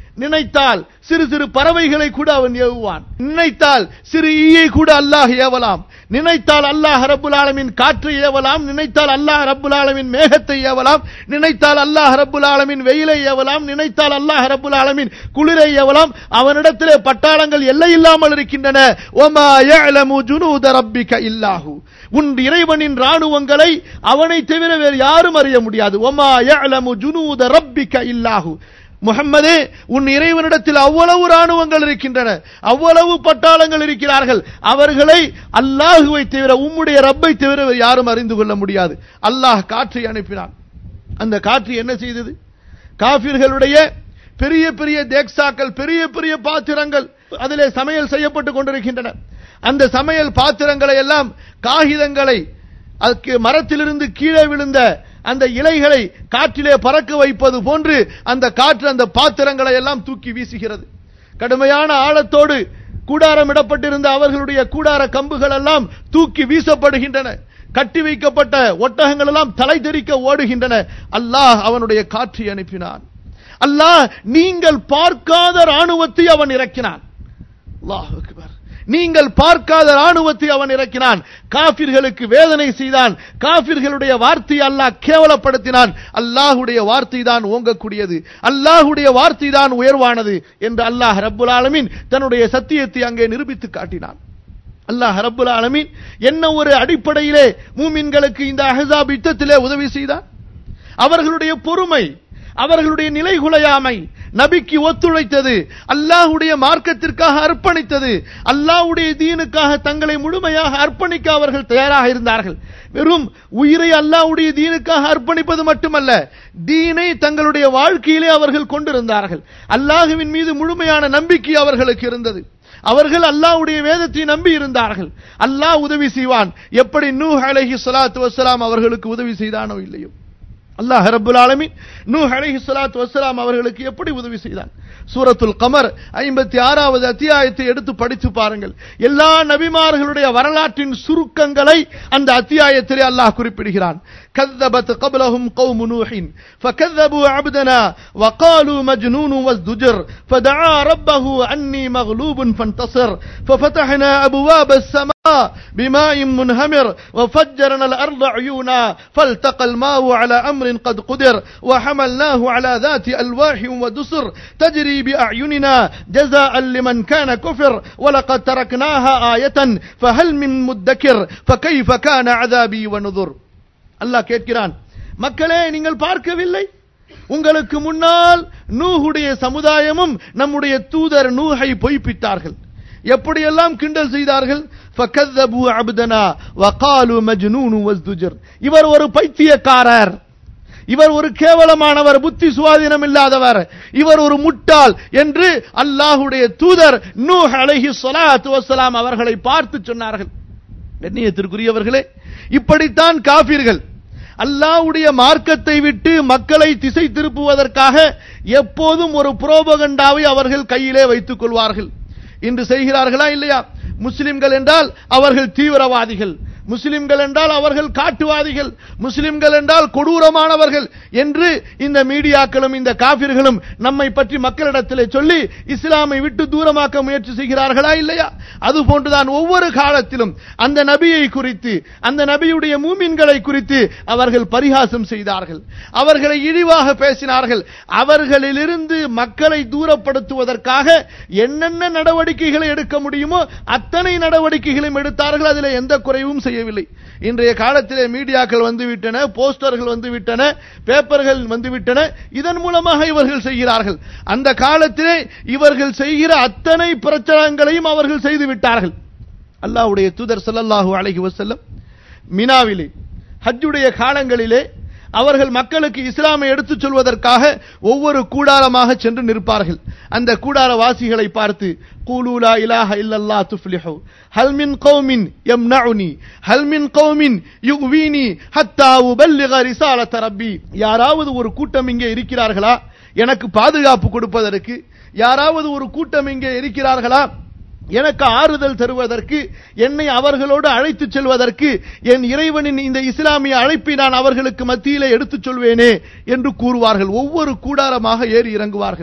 நினைத்தால் சிறு சிறு பறவைகளை கூட அவன் ஏவுவான் நினைத்தால் சிறு ஈயை கூட அல்லாஹ் ஏவலாம் நினைத்தால் அல்லாஹ் ரப்புல் ஆலமின் காற்றை ஏவலாம் நினைத்தால் அல்லாஹ் ரப்புல் ஆலமின் மேகத்தை ஏவலாம் நினைத்தால் அல்லாஹ் ரப்புல் ஆலமின் வெயிலை ஏவலாம் நினைத்தால் அல்லாஹ் ரப்புல் ஆலமின் குளிரை ஏவலாம் அவனிடத்திலே பட்டாளங்கள் எல்லை இல்லாமல் இருக்கின்றன ஒமா யஅலமு ஜுனூத ரப்பிக இல்லாஹு உன் இறைவனின் ராணுவங்களை அவனை தவிர வேறு யாரும் அறிய முடியாது ஒமா யஅலமு ஜுனூத ரப்பிக இல்லாஹு முகம்மதே உன் இறைவனிடத்தில் அவ்வளவு ராணுவங்கள் இருக்கின்றன அவ்வளவு பட்டாளங்கள் இருக்கிறார்கள் அவர்களை அல்லாஹுவை தவிர உம்முடைய ரப்பை தவிர வேறு யாரும் அறிந்து கொள்ள முடியாது அல்லாஹ் காற்றை அனுப்பினான் அந்த காற்று என்ன செய்தது காபிர்களுடைய பெரிய பெரிய தேக்ஸாக்கள் பெரிய பெரிய பாத்திரங்கள் அதிலே சமையல் செய்யப்பட்டு கொண்டிருக்கின்றன அந்த சமையல் பாத்திரங்களை எல்லாம் காகிதங்களை அதுக்கு மரத்திலிருந்து கீழே விழுந்த அந்த இலைகளை காற்றிலே பறக்க வைப்பது போன்று அந்த காற்று அந்த பாத்திரங்களை எல்லாம் தூக்கி வீசுகிறது கடுமையான ஆழத்தோடு கூடாரம் இடப்பட்டிருந்த அவர்களுடைய கூடார கம்புகள் எல்லாம் தூக்கி வீசப்படுகின்றன கட்டி வைக்கப்பட்ட ஒட்டகங்கள் எல்லாம் தலை தெறிக்க ஓடுகின்றன அல்லாஹ் அவனுடைய காற்றை அனுப்பினான் அல்லாஹ் நீங்கள் பார்க்காத ராணுவத்தை அவன் இறக்கினான் அல்லாஹ் அக்பர் நீங்கள் பார்க்காத ராணுவத்தை அவன் இறக்கினான் காபிர்களுக்கு வேதனை செய்தான் காபிர்களுடைய வார்த்தையை அல்லாஹ் கேவலப்படுத்தினான் அல்லாஹுடைய வார்த்தை தான் ஓங்கக்கூடியது அல்லாஹுடைய வார்த்தை தான் உயர்வானது என்று அல்லாஹ் ரப்புல் ஆலமீன் தன்னுடைய சத்தியத்தை அங்கே நிரூபித்து காட்டினான் அல்லாஹ் ரப்புல் ஆலமீன் என்ன ஒரு அடிப்படையிலே மூமின்களுக்கு இந்த அஹசாப் யுத்தத்திலே உதவி செய்தார் அவர்களுடைய பொறுமை அவர்களுடைய நிலைகுலையாமை நபிக்கு ஒத்துழைத்தது அல்லாஹுடைய மார்க்கத்திற்காக அர்ப்பணித்தது அல்லாஹுடைய தீனுக்காக தங்களை முழுமையாக அர்ப்பணிக்க அவர்கள் தயாராக இருந்தார்கள் வெறும் உயிரை அல்லாஹுடைய தீனுக்காக அர்ப்பணிப்பது மட்டுமல்ல தீனை தங்களுடைய வாழ்க்கையிலே அவர்கள் கொண்டிருந்தார்கள் அல்லாஹுவின் மீது முழுமையான நம்பிக்கை அவர்களுக்கு இருந்தது அவர்கள் அல்லாஹ்வுடைய வேதத்தை நம்பி இருந்தார்கள் அல்லாஹ் உதவி செய்வான் எப்படி நூஹ் அலைஹி ஸலாத்து வஸ்ஸலாம் அவர்களுக்கு உதவி செய்தானோ இல்லையோ அல்லாஹ் ரப்புல் ஆலமீன் நூஹ் அலைஹி ஸலாத்து வஸ்ஸலாம் அவர்களுக்கு எப்படி உதவி செய்தான் சூரத்துல் கமர் ஐம்பத்தி ஆறாவது அத்தியாயத்தை எடுத்து படித்து பாருங்கள் எல்லா நபிமார்களுடைய வரலாற்றின் சுருக்கங்களை அந்த அத்தியாயத்திலே அல்லாஹ் குறிப்பிடுகிறான் كذبت قبلهم قوم نوح فكذبوا عبدنا وقالوا مجنون وازدجر فدعا ربه أني مغلوب فانتصر ففتحنا أبواب السماء بماء منهمر وفجرنا الأرض عيونا فالتقى الماء على أمر قد قدر وحملناه على ذات ألواح ودسر تجري بأعيننا جزاء لمن كان كفر ولقد تركناها آية فهل من مدكر فكيف كان عذابي ونذر அல்லாஹ் கேட்கிறான் மக்களே நீங்கள் பார்க்கவில்லை உங்களுக்கு முன்னால் நூஹுடைய சமுதாயமும் நம்முடைய தூதர் நூஹை பொய்ப்பித்தார்கள் எப்படியெல்லாம் கிண்டல் செய்தார்கள் ஃபகذبوا عبدنا وقالوا مجنون وازدجر இவர் ஒரு பைத்தியக்காரர் இவர் ஒரு கேவலமானவர் புத்தி சுவாதீனம் இல்லாதவர் இவர் ஒரு முட்டாள் என்று அல்லாஹுடைய தூதர் நூஹ் அலைஹி ஸலாத்து வஸலாம் அவர்களை பார்த்து சொன்னார்கள் கண்ணியத்திற்குரியவர்களே இப்படித்தான் காபீர்கள் அல்லாஹ்வுடைய மார்க்கத்தை விட்டு மக்களை திசை திருப்புவதற்காக எப்போதும் ஒரு புரோபகண்டாவை அவர்கள் கையிலே வைத்துக் கொள்வார்கள் இன்று செய்கிறார்களா இல்லையா முஸ்லிம்கள் என்றால் அவர்கள் தீவிரவாதிகள் முஸ்லிம்கள் என்றால் அவர்கள் காட்டுவாதிகள் முஸ்லிம்கள் என்றால் கொடூரமானவர்கள் என்று இந்த மீடியாக்களும் இந்த காபிர்களும் நம்மை பற்றி மக்களிடத்திலே சொல்லி இஸ்லாமை விட்டு தூரமாக்க முயற்சி செய்கிறார்களா இல்லையா அது போன்றுதான் ஒவ்வொரு காலத்திலும் அந்த நபியை குறித்து அந்த நபியுடைய மூமின்களை குறித்து அவர்கள் பரிகாசம் செய்தார்கள் அவர்களை இழிவாக பேசினார்கள் அவர்களிலிருந்து மக்களை தூரப்படுத்துவதற்காக என்னென்ன நடவடிக்கைகளை எடுக்க முடியுமோ அத்தனை நடவடிக்கைகளையும் எடுத்தார்கள் அதில் எந்த குறைவும் செய்யவில்லை இன்றைய காலத்திலே மீடியாக்கள் வந்துவிட்டன போஸ்டர்கள் வந்துவிட்டன பேப்பர்கள் வந்துவிட்டன இதன் மூலமாக இவர்கள் செய்கிறார்கள் அந்த காலத்திலே இவர்கள் செய்கிற அத்தனை பிரச்சனைகளையும் அவர்கள் செய்து விட்டார்கள் அல்லாஹ்வுடைய தூதர் ஸல்லல்லாஹு அலைஹி வஸல்லம் மினாவிலே ஹஜ்ஜுடைய காலங்களிலே அவர்கள் மக்களுக்கு இஸ்லாமை எடுத்துச் சொல்வதற்காக ஒவ்வொரு கூடாரமாக சென்று நிற்பார்கள் அந்த கூடார வாசிகளை பார்த்து கூலூலா இலாஹ இல்லல்லா துஃப்லிஹு ஹல் மின் கௌமின் யம்னஉனி ஹல் மின் கௌமின் யுக்வீனி ஹத்தா உபல்லிக ரிசாலத ரப்பி யாராவது ஒரு கூட்டம் இங்கே இருக்கிறார்களா எனக்கு பாதுகாப்பு கொடுப்பதற்கு யாராவது ஒரு கூட்டம் இங்கே இருக்கிறார்களா எனக்கு ஆறுதல் தருவதற்கு என்னை அவர்களோடு அழைத்துச் செல்வதற்கு என் இறைவனின் இந்த இஸ்லாமிய அழைப்பை நான் அவர்களுக்கு மத்தியிலே எடுத்துச் சொல்வேனே என்று கூறுவார்கள் ஒவ்வொரு கூடாரமாக ஏறி இறங்குவார்கள்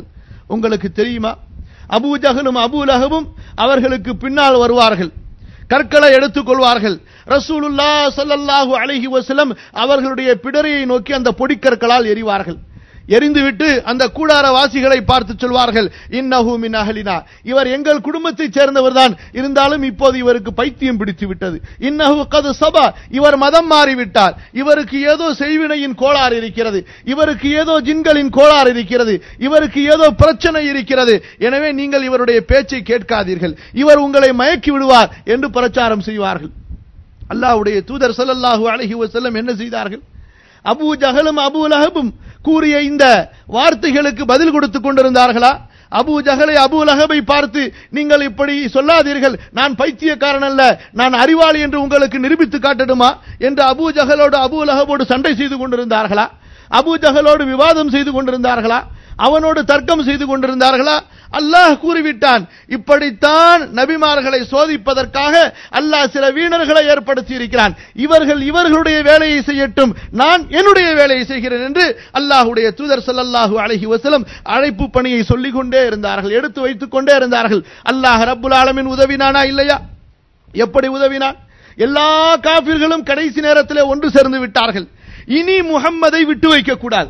உங்களுக்கு தெரியுமா அபூ ஜஹலும் அபூ லஹபும் அவர்களுக்கு பின்னால் வருவார்கள் கற்களை எடுத்துக் கொள்வார்கள் ரசூலுல்லா ஸல்லல்லாஹு அலைஹி வஸல்லம் அவர்களுடைய பிடரியை நோக்கி அந்த பொடிக்கற்களால் எறிவார்கள் எரிந்துவிட்டு அந்த கூடார வாசிகளை பார்த்து சொல்வார்கள் இன்னஹு மின் அஹலினா இவர் எங்கள் குடும்பத்தைச் சேர்ந்தவர்தான் இருந்தாலும் இப்போது இவருக்கு பைத்தியம் பிடித்து விட்டது இன்னஹு கது சபா இவர் மதம் மாறிவிட்டார் இவருக்கு ஏதோ செய்வினையின் கோளாறு இருக்கிறது இவருக்கு ஏதோ ஜின்களின் கோளாறு இருக்கிறது இவருக்கு ஏதோ பிரச்சனை இருக்கிறது எனவே நீங்கள் இவருடைய பேச்சை கேட்காதீர்கள் இவர் உங்களை மயக்கி விடுவார் என்று பிரச்சாரம் செய்வார்கள் அல்லாஹ்வுடைய தூதர் ஸல்லல்லாஹு அலைஹி வஸல்லம் என்ன செய்தார்கள் அபூ ஜஹலும் அபூ லஹபும் கூறிய இந்த வார்த்தைகளுக்கு பதில் கொடுத்துக் கொண்டிருந்தார்களா அபூ ஜஹலை அபூ லஹபை பார்த்து நீங்கள் இப்படி சொல்லாதீர்கள் நான் பைத்தியக்காரன் அல்ல நான் அறிவாளி என்று உங்களுக்கு நிரூபித்து காட்டட்டுமா என்று அபூ ஜஹலோடு அபூ லஹபோடு சண்டை செய்து கொண்டிருந்தார்களா அபூ ஜஹலோடு விவாதம் செய்து கொண்டிருந்தார்களா அவனோடு தர்க்கம் செய்து கொண்டிருந்தார்களா அல்லாஹ் கூறிவிட்டான் இப்படித்தான் நபிமார்களை சோதிப்பதற்காக அல்லாஹ் சில வீணர்களை ஏற்படுத்தி இருக்கிறான் இவர்கள் இவர்களுடைய வேலையை செய்யட்டும் நான் என்னுடைய வேலையை செய்கிறேன் என்று அல்லாஹ்வுடைய தூதர் ஸல்லல்லாஹு அலைஹி வஸல்லம் அழைப்பு பணியை சொல்லிக் கொண்டே இருந்தார்கள் எடுத்து வைத்துக் கொண்டே இருந்தார்கள் அல்லாஹ் ரப்புல் ஆலமீன் உதவினானா இல்லையா எப்படி உதவினான் எல்லா காபிர்களும் கடைசி நேரத்திலே ஒன்று சேர்ந்து விட்டார்கள் இனி முகம்மதை விட்டு வைக்க கூடாது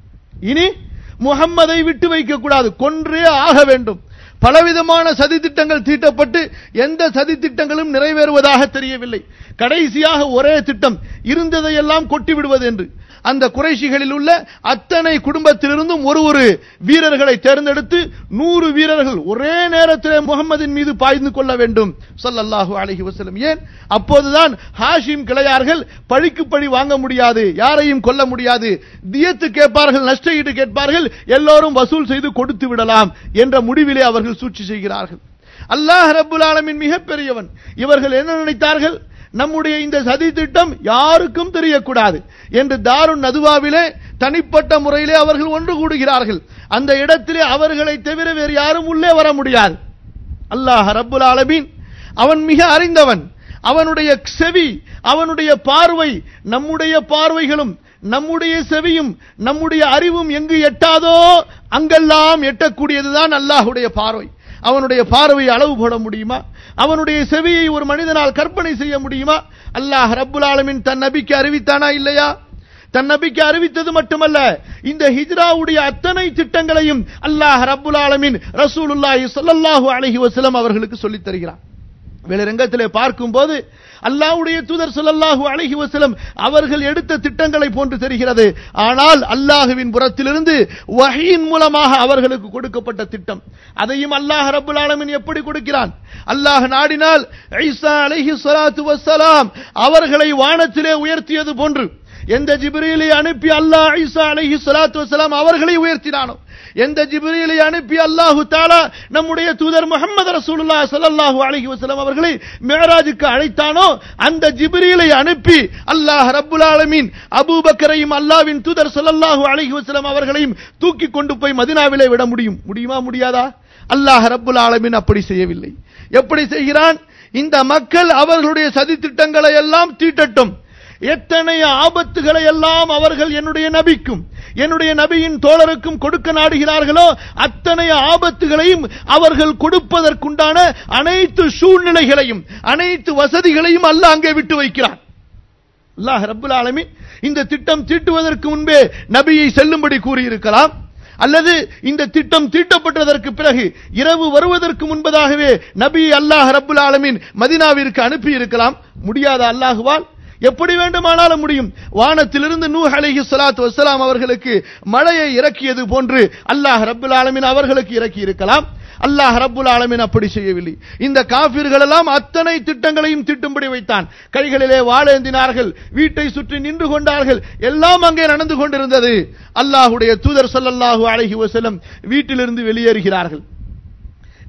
இனி முகம்மதை விட்டு வைக்க கூடாது கொன்றே ஆக வேண்டும் பலவிதமான சதி திட்டங்கள் தீட்டப்பட்டு எந்த சதி திட்டங்களும் நிறைவேறுவதாக தெரியவில்லை கடைசியாக ஒரே திட்டம் இருந்ததையெல்லாம் கொட்டி விடுவது என்று அந்த குறைஷிகளில் உள்ள அத்தனை குடும்பத்திலிருந்தும் ஒரு ஒரு வீரர்களை தேர்ந்தெடுத்து நூறு வீரர்கள் ஒரே நேரத்திலே முகம்மதின் மீது பாய்ந்து கொள்ள வேண்டும் ஸல்லல்லாஹு அலைஹி வஸல்லம் ஏன் அப்போதுதான் ஹாஷிம் கிளையார்கள் பழிக்கு பழி வாங்க முடியாது யாரையும் கொல்ல முடியாது தியத்து கேட்பார்கள் நஷ்ட ஈடு கேட்பார்கள் எல்லோரும் வசூல் செய்து கொடுத்து விடலாம் என்ற முடிவிலே அவர்கள் சூழ்ச்சி செய்கிறார்கள் அல்லாஹ் ரப்புல் ஆலமீன் மிகப்பெரியவன் இவர்கள் என்ன நினைத்தார்கள் நம்முடைய இந்த சதி திட்டம் யாருக்கும் தெரியக்கூடாது என்று தாருன் நதுவாவிலே தனிப்பட்ட முறையிலே அவர்கள் ஒன்று கூடுகிறார்கள் அந்த இடத்திலே அவர்களை தவிர வேறு யாரும் உள்ளே வர முடியாது அல்லாஹ் ரப்புல் ஆலமீன் அவன் மிக அறிந்தவன் அவனுடைய செவி அவனுடைய பார்வை நம்முடைய பார்வைகளும் நம்முடைய செவியும் நம்முடைய அறிவும் எங்கு எட்டாதோ அங்கெல்லாம் எட்டக்கூடியதுதான் அல்லாஹுடைய பார்வை அவனுடைய பார்வையை அளவு போட முடியுமா அவனுடைய செவியை ஒரு மனிதனால் கற்பனை செய்ய முடியுமா அல்லாஹ் ரப்புல் ஆலமின் தன் நபிக்கு அறிவித்தானா இல்லையா தன் நபிக்கு அறிவித்தது மட்டுமல்ல இந்த ஹிஜ்ராவுடைய அத்தனை திட்டங்களையும் அல்லாஹ் ரப்புல் ஆலமின் ரசூலுல்லாஹி ஸல்லல்லாஹு அலைஹி வஸல்லம் அவர்களுக்கு சொல்லித் தருகிறான் வெளிரங்கத்திலே பார்க்கும்போது அல்லாஹ்வுடைய தூதர் ஸல்லல்லாஹு அலைஹி வஸல்லம் அவர்கள் எடுத்த திட்டங்களை போன்று தெரிகிறது ஆனால் அல்லாஹ்வின் புறத்திலிருந்து வஹீன் மூலமாக அவர்களுக்கு கொடுக்கப்பட்ட திட்டம் அதையும் அல்லாஹ் ரப்பல் ஆலமீன் எப்படி கொடுக்கிறான் அல்லாஹ் நாடினால் ஈசா அலைஹி ஸலாத்து வஸ்ஸலாம் அவர்களை வானத்திலே உயர்த்தியது போன்று எந்த ஜிப்ரீலை அனுப்பி அல்லாஹ் ஈசா அலைஹி ஸலாத்து வஸ்ஸலாம் அவர்களை உயர்த்தினானோ எந்த ஜிப்ரீலை அனுப்பி அல்லாஹு தாலா நம்முடைய தூதர் முகமது ரசூலுல்லாஹ் ஸல்லல்லாஹு அலைஹி வஸல்லம் அவர்களை மிஅராஜுக்கு அழைத்தானோ அந்த ஜிப்ரீலை அனுப்பி அல்லாஹ் ரப்புல் ஆலமீன் அபூபக்கரையும் அல்லாஹ்வின் தூதர் ஸல்லல்லாஹு அலைஹி வஸல்லம் அவர்களையும் தூக்கி கொண்டு போய் மதீனாவிலே விட முடியும் முடியுமா முடியாதா அல்லாஹ் ரப்புல் ஆலமீன் அப்படி செய்யவில்லை எப்படி செய்கிறான் இந்த மக்கள் அவர்களுடைய சதி திட்டங்களை எல்லாம் தீட்டட்டும் எத்தனை ஆபத்துகளை எல்லாம் அவர்கள் என்னுடைய நபிக்கும் என்னுடைய நபியின் தோழருக்கும் கொடுக்க நாடுகிறார்களோ அத்தனை ஆபத்துகளையும் அவர்கள் கொடுப்பதற்குண்டான அனைத்து சூழ்நிலைகளையும் அனைத்து வசதிகளையும் அல்லாஹ் அங்கே விட்டு வைக்கிறான் அல்லாஹ் ரப்புல் ஆலமீன் இந்த திட்டம் தீட்டுவதற்கு முன்பே நபியை செல்லும்படி கூறியிருக்கலாம் அல்லது இந்த திட்டம் தீட்டப்பட்டதற்கு பிறகு இரவு வருவதற்கு முன்பதாகவே நபி அல்லாஹ் ரப்புல் ஆலமீன் மதினாவிற்கு அனுப்பி இருக்கலாம் முடியாத அல்லாஹுவால் எப்படி வேண்டுமானாலும் முடியும் வானத்திலிருந்து நூ அலைஹி ஸலாத்து வஸ்ஸலாம் அவர்களுக்கு மழையை இறக்கியது போன்று அல்லாஹ் ரப்புல் ஆலமீன் அவர்களுக்கு இறக்கி இருக்கலாம் அல்லாஹ் ரப்புல் ஆலமீன் அப்படி செய்யவில்லை இந்த காபிர்கள் எல்லாம் அத்தனை திட்டங்களையும் திட்டும்படி வைத்தான் கைகளிலே வாழேந்தினார்கள் வீட்டை சுற்றி நின்று கொண்டார்கள் எல்லாம் அங்கே நடந்து கொண்டிருந்தது அல்லாஹுடைய தூதர் ஸல்லல்லாஹு அலைஹி வஸல்லம் வீட்டிலிருந்து வெளியேறுகிறார்கள்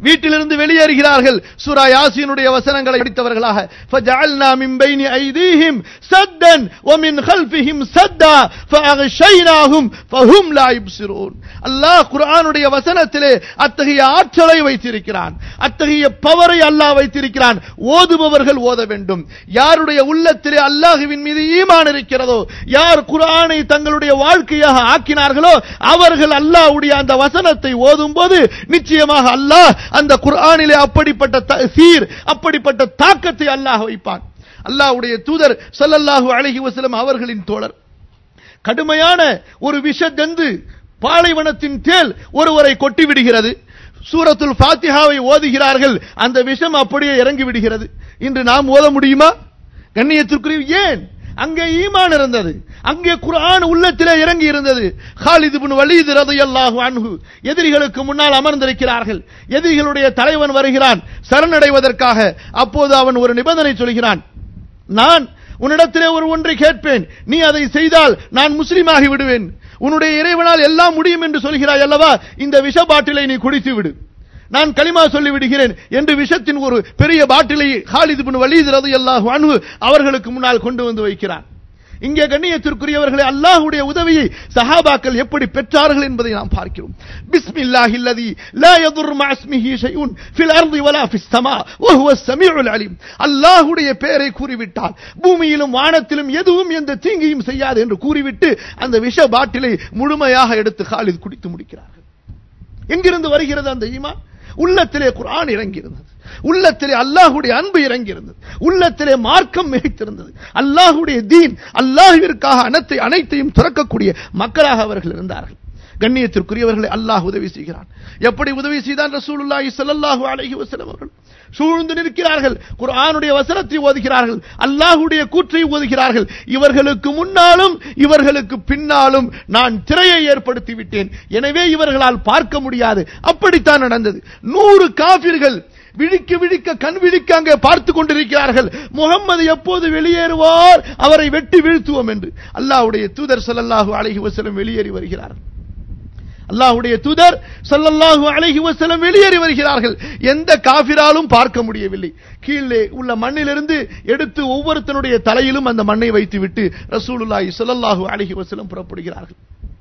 வீட்டிலிருந்து வெளியேறுகிறார்கள் சூரா யாசீனுடைய வசனங்களை படித்தவர்களாக فجعلنا من بين ايديهم سدا ومن خلفهم سدا فاغشيناهم فهم لا يبصرون அல்லாஹ் குர்ஆனுடைய வசனத்திலே அத்தகைய ஆற்றலை வைத்திருக்கிறான் அத்தகைய பவரை அல்லாஹ் வைத்திருக்கிறான் ஓதுபவர்கள் ஓத வேண்டும் யாருடைய உள்ளத்திலே அல்லாஹுவின் மீது ஈமான் இருக்கிறதோ யார் குர்ஆனை தங்களுடைய வாழ்க்கையாக ஆக்கினார்களோ அவர்கள் அல்லாஹ்வுடைய அந்த வசனத்தை ஓதும் போது நிச்சயமாக அல்லாஹ் அந்த குர்ஆனிலே அப்படிப்பட்ட த- சீர் அப்படிப்பட்ட தாக்கத்தை அல்லாஹ் வைப்பான் அல்லாஹ்வுடைய தூதர் ஸல்லல்லாஹு அலைஹி வஸல்லம் அவர்களின் தோழர் கடுமையான ஒரு விஷஜந்து பாலைவனத்தின் தேல் ஒருவரை கொட்டி விடுகிறது சூரத்துல் ஃபாத்திஹாவை ஓதுகிறார்கள் அந்த விஷம் அப்படியே இறங்கி விடுகிறது இன்று நாம் ஓத முடியுமா கண்ணியத்திற்குரிய ஏன் அங்கே ஈமான் இருந்தது அங்கே குர்ஆன் உள்ளத்திலே இறங்கி இருந்தது ஹாலித் இப்னு வலீத் ரலியல்லாஹு அன்ஹு எதிரிகளுக்கு முன்னால் அமர்ந்திருக்கிறார்கள் எதிரிகளுடைய தலைவன் வருகிறான் சரணடைவதற்காக அப்போது அவன் ஒரு நிபந்தனை சொல்கிறான் நான் உன்னிடத்திலே ஒரு ஒன்றை கேட்பேன் நீ அதை செய்தால் நான் முஸ்லீமாகி விடுவேன் உன்னுடைய இறைவனால் எல்லாம் முடியும் என்று சொல்கிறாய் அல்லவா இந்த விஷ பாட்டிலை நீ குடித்து விடு நான் களிமா சொல்லி விடுகிறேன் என்று விஷத்தின் ஒரு பெரிய பாட்டிலை ஹாலித் பின் வலீத் ரலியல்லாஹு அன்ஹு அவர்களுக்கு முன்னால் கொண்டு வந்து வைக்கிறான் இங்கே கண்ணியத்திற்குரியவர்களே அல்லாஹ்வுடைய உதவியை சஹாபாக்கள் எப்படி பெற்றார்கள் என்பதை நாம் பார்க்கிறோம் பிஸ்மில்லாஹி அல்லதி லா யதுர் மஅ இஸ்மிஹி ஷைஉன் ஃபில் அர்தி வலா ஃபிஸ் ஸமா வஹுவ ஸமீஉல் அலீம் அல்லாஹ்வுடைய பெயரை கூறிவிட்டால் பூமியிலும் வானத்திலும் எதுவும் எந்த தீங்கையும் செய்யாது என்று கூறிவிட்டு அந்த விஷ பாட்டிலை முழுமையாக எடுத்து காலித் குடித்து முடிக்கிறார்கள் எங்கிருந்து வருகிறது அந்த ஈமான் உள்ளத்திலே குர்ஆன் இறங்கியிருந்தது உள்ளத்திலே அல்லாஹ்வுடைய அன்பு இறங்கியிருந்தது உள்ளத்திலே மார்க்கம் மிகைத்திருந்தது அல்லாஹ்வுடைய தீன் அல்லாஹ்விற்காக அனைத்தை அனைத்தையும் துறக்கக்கூடிய மக்களாக அவர்கள் இருந்தார்கள் கண்ணியத்திற்குரியவர்களை அல்லாஹ் உதவி செய்கிறான் எப்படி உதவி செய்தான் ரசூலுல்லாஹி ஸல்லல்லாஹு அலைஹி வஸல்லம் அவர்கள் சூழ்ந்து நிற்கிறார்கள் குர்ஆனுடைய வசனத்தை ஓதுகிறார்கள் அல்லாஹ்வுடைய கூற்றை ஓதுகிறார்கள் இவர்களுக்கு முன்னாலும் இவர்களுக்கு பின்னாலும் நான் திரையை ஏற்படுத்தி விட்டேன் எனவே இவர்களால் பார்க்க முடியாது அப்படித்தான் நடந்தது நூறு காபிர்கள் விழிக்க விழிக்க கண் விழிக்க அங்கே பார்த்து கொண்டிருக்கிறார்கள் முகம்மது எப்போது வெளியேறுவார் அவரை வெட்டி வீழ்த்துவோம் என்று அல்லாஹ்வுடைய தூதர் ஸல்லல்லாஹு அலைஹி வஸல்லம் வெளியேறி வருகிறார்கள் அல்லாஹ்வுடைய தூதர் ஸல்லல்லாஹு அலைஹி வஸல்லம் வெளியேறி வருகிறார்கள் எந்த காபிராலும் பார்க்க முடியவில்லை கீழே உள்ள மண்ணிலிருந்து எடுத்து ஒவ்வொருத்தனுடைய தலையிலும் அந்த மண்ணை வைத்துவிட்டு ரசூலுல்லாஹி ஸல்லல்லாஹு அலைஹி வஸல்லம் புறப்படுகிறார்கள்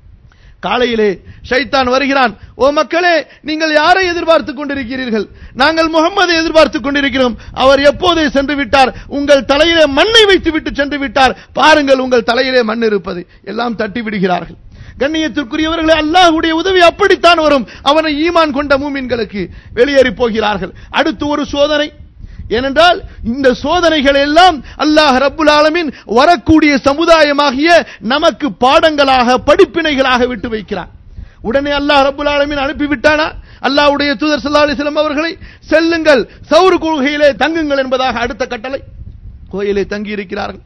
காலையிலே ஷைத்தான் வருகிறான் ஓ மக்களே நீங்கள் யாரை எதிர்பார்த்துக் கொண்டிருக்கிறீர்கள் நாங்கள் முகம்மதை எதிர்பார்த்துக் கொண்டிருக்கிறோம் அவர் எப்போதே சென்று விட்டார் உங்கள் தலையிலே மண்ணை வைத்து விட்டு சென்று விட்டார் பாருங்கள் உங்கள் தலையிலே மண் இருப்பது எல்லாம் தட்டி விடுகிறார்கள் கண்ணியத்திற்குரியவர்களே அல்லாஹ்வுடைய உதவி அப்படித்தான் வரும் அவனை ஈமான் கொண்ட மூமின்களுக்கு வெளியேறி போகிறார்கள் அடுத்து ஒரு சோதனை ஏனென்றால் இந்த சோதனைகள் எல்லாம் அல்லாஹ் ரப்புல் ஆலமீன் வரக்கூடிய சமுதாயமாகிய நமக்கு பாடங்களாக படிப்பினைகளாக விட்டு வைக்கிறான் உடனே அல்லாஹ் ரப்புல் ஆலமீன் அனுப்பிவிட்டானா அல்லாஹ்வுடைய தூதர் ஸல்லல்லாஹு அலைஹி வஸல்லம் அவர்களை செல்லுங்கள் சௌர் குகையிலே தங்குங்கள் என்பதாக அடுத்த கட்டளை கோயிலே தங்கி இருக்கிறார்கள்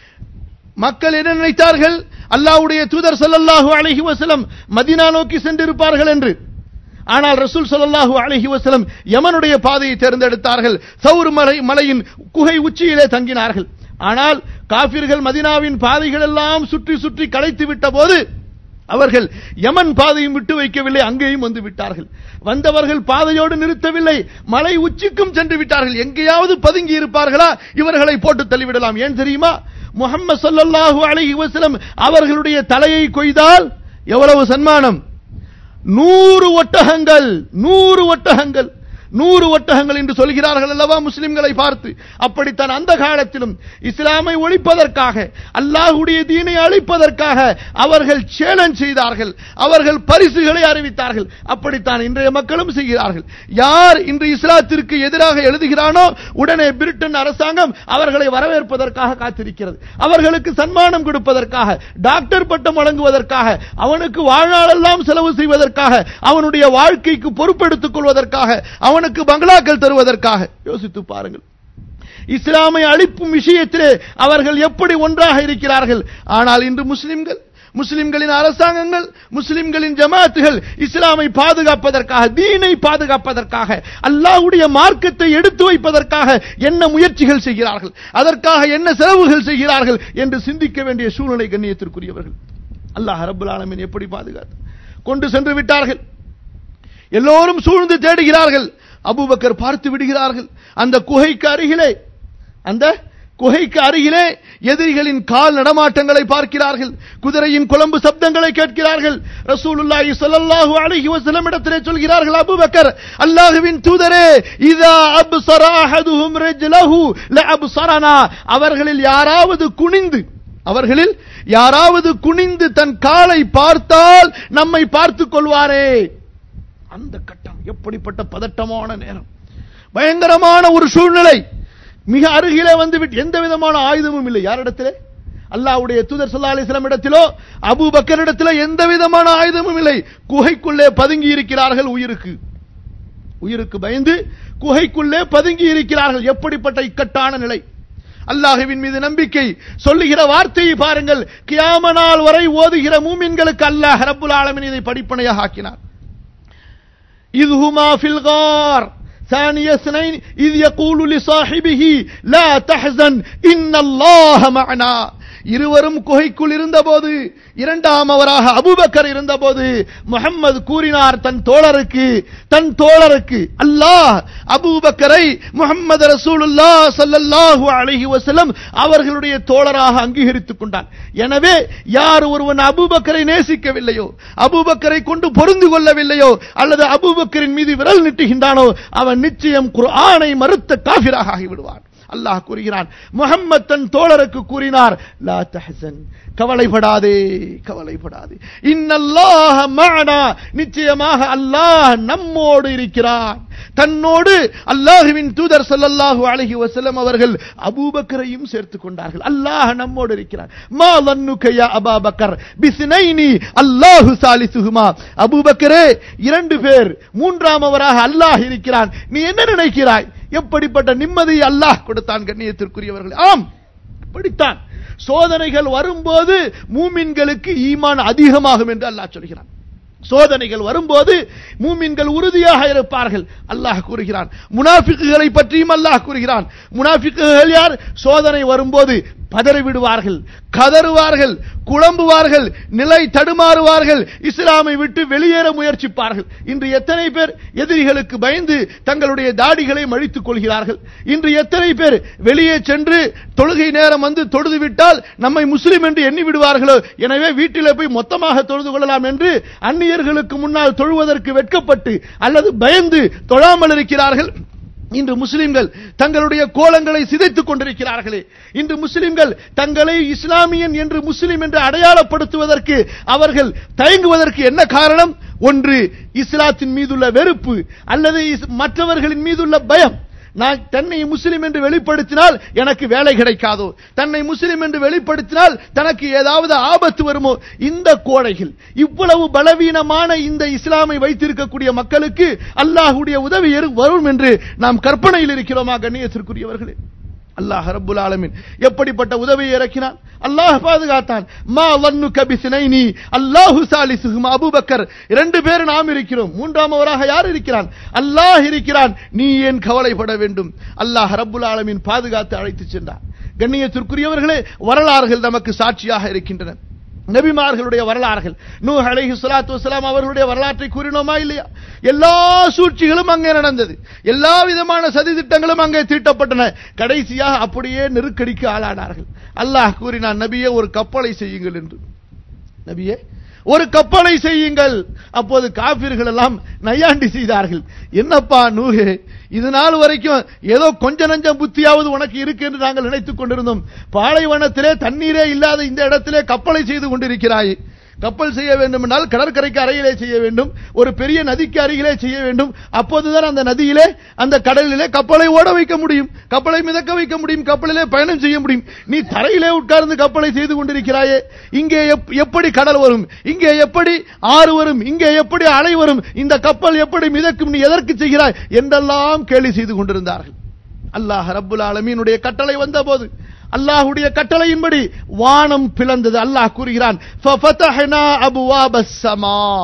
மக்கள் என்ன நினைத்தார்கள் அல்லாஹ்வுடைய தூதர் ஸல்லல்லாஹு அலைஹி வஸல்லம் மதீனா நோக்கி சென்றிருப்பார்கள் என்று ஆனால் ரசூல் ஸல்லல்லாஹு அலைஹி வஸல்லம் யமனுடைய பாதையை தேர்ந்தெடுத்தார்கள் சௌர் மலை மலையின் குகை உச்சியிலே தங்கினார்கள் ஆனால் காபிர்கள் மதீனாவின் பாதைகள் எல்லாம் சுற்றி சுற்றி களைத்து விட்ட போது அவர்கள் யமன் பாதையும் விட்டு வைக்கவில்லை அங்கேயும் வந்து விட்டார்கள் வந்தவர்கள் பாதையோடு நிறுத்தவில்லை மலை உச்சிக்கும் சென்று விட்டார்கள் எங்கேயாவது பதுங்கி இருப்பார்களா இவர்களை போட்டு தள்ளிவிடலாம் ஏன் தெரியுமா முகம்மது ஸல்லல்லாஹு அலைஹி வஸல்லம் அவர்களுடைய தலையை கொய்தால் எவ்வளவு சன்மானம் நூறு ஒட்டகங்கள் நூறு ஒட்டகங்கள் நூறு ஒட்டகங்கள் என்று சொல்கிறார்கள் அல்லவா முஸ்லிம்களை பார்த்து அப்படித்தான் அந்த காலத்திலும் இஸ்லாமை ஒழிப்பதற்காக அல்லாஹுடைய தீனை அழிப்பதற்காக அவர்கள் சேலஞ்ச் செய்தார்கள் அவர்கள் பரிசுகளை அறிவித்தார்கள் அப்படித்தான் இன்றைய மக்களும் செய்கிறார்கள் யார் இன்று இஸ்லாத்திற்கு எதிராக எழுதுகிறானோ உடனே பிரிட்டன் அரசாங்கம் அவர்களை வரவேற்பதற்காக காத்திருக்கிறது அவர்களுக்கு சன்மானம் கொடுப்பதற்காக டாக்டர் பட்டம் வழங்குவதற்காக அவனுக்கு வாழ்நாளெல்லாம் செலவு செய்வதற்காக அவனுடைய வாழ்க்கைக்கு பொறுப்பெடுத்துக் கொள்வதற்காக அவனுக்கு பங்களாக்கள் தருவதற்காக யோசித்து பாருங்கள் இஸ்லாமை அழிப்பும் விஷயத்திலே அவர்கள் எப்படி ஒன்றாக இருக்கிறார்கள் ஆனால் இன்று முஸ்லிம்கள் முஸ்லிம்களின் அரசாங்கங்கள் முஸ்லிம்களின் ஜமாத்துகள் இஸ்லாமை பாதுகாப்பதற்காக தீனை பாதுகாப்பதற்காக அல்லாஹ்வுடைய மார்க்கத்தை எடுத்து வைப்பதற்காக என்ன முயற்சிகள் செய்கிறார்கள் அதற்காக என்ன செலவுகள் செய்கிறார்கள் என்று சிந்திக்க வேண்டிய சூழ்நிலை கண்ணியத்திற்குரியவர்கள் அல்லாஹ் ரப்புல் ஆலமீன் எப்படி பாதுகாத்து கொண்டு சென்று விட்டார்கள் எல்லோரும் சூழ்ந்து தேடுகிறார்கள் அபூபக்கர் பார்த்து விடுகிறார்கள் அந்த குகைக்கு அருகிலே அந்த குகைக்கு அருகிலே எதிரிகளின் கால் நடமாட்டங்களை பார்க்கிறார்கள் குதிரையின் குழம்பு சப்தங்களை கேட்கிறார்கள் ரசூலுல்லாஹி ஸல்லல்லாஹு அலைஹி வஸல்லம் இடத்திலே சொல்கிறார்கள் அபூபக்கர் அல்லாஹ்வின் தூதரே இதா அப்ஸர அஹதுஹும் ரஜ்லஹு லஅப்ஸரனா அவர்களில் யாராவது குனிந்து அவர்களில் யாராவது குனிந்து தன் காலை பார்த்தால் நம்மை பார்த்துக் கொள்வாரே அந்த கட்டம் எப்படிப்பட்ட பதட்டமான நேரம் பயங்கரமான ஒரு சூழ்நிலை மிக அருகிலே வந்து விட்டு எந்த விதமான ஆயுதமும் இல்லை யாரிடத்திலே அல்லாஹ்வுடைய தூதர் ஸல்லல்லாஹு அலைஹி வஸல்லம் இடத்திலோ அபூ பக்கர் இடத்திலோ எந்த விதமான ஆயுதமும் இல்லை குகைக்குள்ளே பதுங்கி இருக்கிறார்கள் உயிருக்கு உயிருக்கு பயந்து குகைக்குள்ளே பதுங்கி இருக்கிறார்கள் எப்படிப்பட்ட இக்கட்டான நிலை அல்லாஹுவின் மீது நம்பிக்கை சொல்லுகிற வார்த்தையை பாருங்கள் கியாம நாள் வரை ஓதுகிற மூமின்களுக்கு அல்லாஹ் ரப்புல் ஆலமீன் இதை படிப்பனையாக ஆக்கினார் إذ هما في الغار ثاني اثنين إذ يقول لصاحبه لا تحزن إن الله معنا இருவரும் குகைக்குள் இருந்தபோது இரண்டாம் அவராக அபூபக்கர் இருந்தபோது முகம்மது கூறினார் தன் தோழருக்கு தன் தோழருக்கு அல்லாஹ் அபூபக்கரை முகம்மது ரசூலுல்லா ஸல்லல்லாஹு அலைஹி வஸல்லம் அவர்களுடைய தோழராக அங்கீகரித்துக் கொண்டான் எனவே யார் ஒருவன் அபூபக்கரை நேசிக்கவில்லையோ அபூபக்கரை கொண்டு பொருந்து கொள்ளவில்லையோ அல்லது அபூபக்கரின் மீது விரல் நீட்டுகின்றானோ அவன் நிச்சயம் குர்ஆனை மறுத்த காஃபிராக ஆகிவிடுவான் அல்லாஹ் கூறுகிறான் முஹம்மத் தன் தோழருக்கு கூறினார் லா தஹசன் கவலைப்படாதே கவலைப்படாதே இன்னல்லாஹ மஅனா நிச்சயமாக அல்லாஹ் நம்மோடு இருக்கிறான் தன்னோடு அல்லாஹுவின் தூதர் ஸல்லல்லாஹு அலைஹி வஸல்லம் அவர்கள் அபூபக்கரையும் சேர்த்துக் கொண்டார்கள் அல்லாஹ் நம்மோடு இருக்கிறான் மா லன்னுக யா அபாபக்கர் பிஸ்னைனி அல்லாஹு சாலிசுஹுமா அபூபக்கரே இரண்டு பேர் மூன்றாமவராக அல்லாஹ் இருக்கிறான் நீ என்ன நினைக்கிறாய் எப்படிப்பட்ட நிம்மதியை அல்லாஹ் கொடுத்தான் கண்ணியத்திற்குரியவர்கள் ஆம் இப்படித்தான் சோதனைகள் வரும்போது மூமின்களுக்கு ஈமான் அதிகமாகும் என்று அல்லாஹ் சொல்கிறான் சோதனைகள் வரும்போது மூமின்கள் உறுதியாக இருப்பார்கள் அல்லாஹ் கூறுகிறான் முனாஃபிக்குகளை பற்றியும் அல்லாஹ் கூறுகிறான் முனாஃபிக்குகள் யார் சோதனை வரும்போது பதறி விடுவார்கள் கதறுவார்கள் குழம்புவார்கள் நிலை தடுமாறுவார்கள் இஸ்லாமை விட்டு வெளியேற முயற்சிப்பார்கள் இன்று எத்தனை பேர் எதிரிகளுக்கு பயந்து தங்களுடைய தாடிகளை மழித்துக் கொள்கிறார்கள் இன்று எத்தனை பேர் வெளியே சென்று தொழுகை நேரம் வந்து தொழுது விட்டால் நம்மை முஸ்லிம் என்று எண்ணி விடுவார்களோ எனவே வீட்டிலே போய் மொத்தமாக தொழுது கொள்ளலாம் என்று அந்நியர்களுக்கு முன்னால் தொழுவதற்கு வெட்கப்பட்டு அல்லது பயந்து தொழாமல் இருக்கிறார்கள் இன்று முஸ்லிம்கள் தங்களுடைய கோலங்களை சிதைத்துக் கொண்டிருக்கிறார்களே இன்று முஸ்லிம்கள் தங்களை இஸ்லாமியன் என்று முஸ்லிம் என்று அடையாளப்படுத்துவதற்கு அவர்கள் தயங்குவதற்கு என்ன காரணம் ஒன்று இஸ்லாத்தின் மீதுள்ள வெறுப்பு அல்லது இஸ்- மற்றவர்களின் மீதுள்ள பயம் நான் தன்னை முஸ்லிம் என்று வெளிப்படுத்தினால் எனக்கு வேலை கிடைக்காதோ தன்னை முஸ்லிம் என்று வெளிப்படுத்தினால் தனக்கு ஏதாவது ஆபத்து வருமோ இந்த கோடைகள் இவ்வளவு பலவீனமான இந்த இஸ்லாமை வைத்திருக்கக்கூடிய மக்களுக்கு அல்லாஹ்வுடைய உதவி எரு- வரும் என்று நாம் கற்பனையில் இருக்கிறோமா கண்ணியத்திற்குரியவர்களே அல்லாஹ் ரப்புல் ஆலமீன் எப்படிப்பட்ட உதவியை இறக்கினான் அல்லாஹ் பாதுகாத்தான் மா வன்னுக பிஸ்னைனி அல்லாஹு சாலிசுஹுமா அபூபக்கர் இரண்டு பேர் நாம் இருக்கிறோம் மூன்றாமவராக யார் இருக்கிறான் அல்லாஹ் இருக்கிறான் நீ ஏன் கவலைப்பட வேண்டும் அல்லாஹ் ரப்புல் ஆலமீன் பாதுகாத்து அழைத்து சென்றான் கண்ணியத்திற்குரியவர்களே வரலாறுகள் நமக்கு சாட்சியாக இருக்கின்றன நபிமார்களுடைய வரலாறுகள் நூஹ் அலைஹி ஸலாத்து வஸலாம் அவர்களுடைய வரலாற்றை கூறினோமா இல்லையா எல்லா சூழ்ச்சிகளும் அங்கே நடந்தது எல்லா விதமான சதி திட்டங்களும் அங்கே தீட்டப்பட்டன கடைசியாக அப்படியே நெருக்கடிக்கு ஆளானார்கள் அல்லாஹ் கூறினான் நபியே ஒரு கப்பலை செய்யுங்கள் என்று நபியே ஒரு கப்பலை செய்யுங்கள் அப்போது காபிர்கள் எல்லாம் நையாண்டி செய்தார்கள் என்னப்பா நூஹே இது நாள் வரைக்கும் ஏதோ கொஞ்ச நஞ்சம் புத்தியாவது உனக்கு இருக்கு என்று நாங்கள் நினைத்துக் கொண்டிருந்தோம் பாலைவனத்திலே தண்ணீரே இல்லாத இந்த இடத்திலே கப்பலை செய்து கொண்டிருக்கிறாய் கப்பல் செய்ய வேண்டும் என்றால் கடற்கரைக்கு அருகிலே செய்ய வேண்டும் ஒரு பெரிய நதிக்கு அருகிலே செய்ய வேண்டும் அப்போதுதான் அந்த நதியிலே அந்த கடலிலே கப்பலை ஓட வைக்க முடியும் கப்பலை மிதக்க வைக்க முடியும் கப்பலிலே பயணம் செய்ய முடியும் நீ தரையிலே உட்கார்ந்து கப்பலை செய்து கொண்டிருக்கிறாயே இங்கே எப்- எப்படி கடல் வரும் இங்கே எப்படி ஆறு வரும் இங்கே எப்படி அலை வரும் இந்த கப்பல் எப்படி மிதக்கும் நீ எதற்கு செய்கிறாய் என்றெல்லாம் கேலி செய்து கொண்டிருந்தார்கள் அல்லாஹ் ரப்புல் ஆலமீனுடைய கட்டளை வந்தபோது அல்லாஹ்வுடைய கட்டளையின்படி வானம் பிளந்தது அல்லாஹ் கூறுகிறான் ஃபஃபதஹ்னா அபுவாபஸ் ஸமா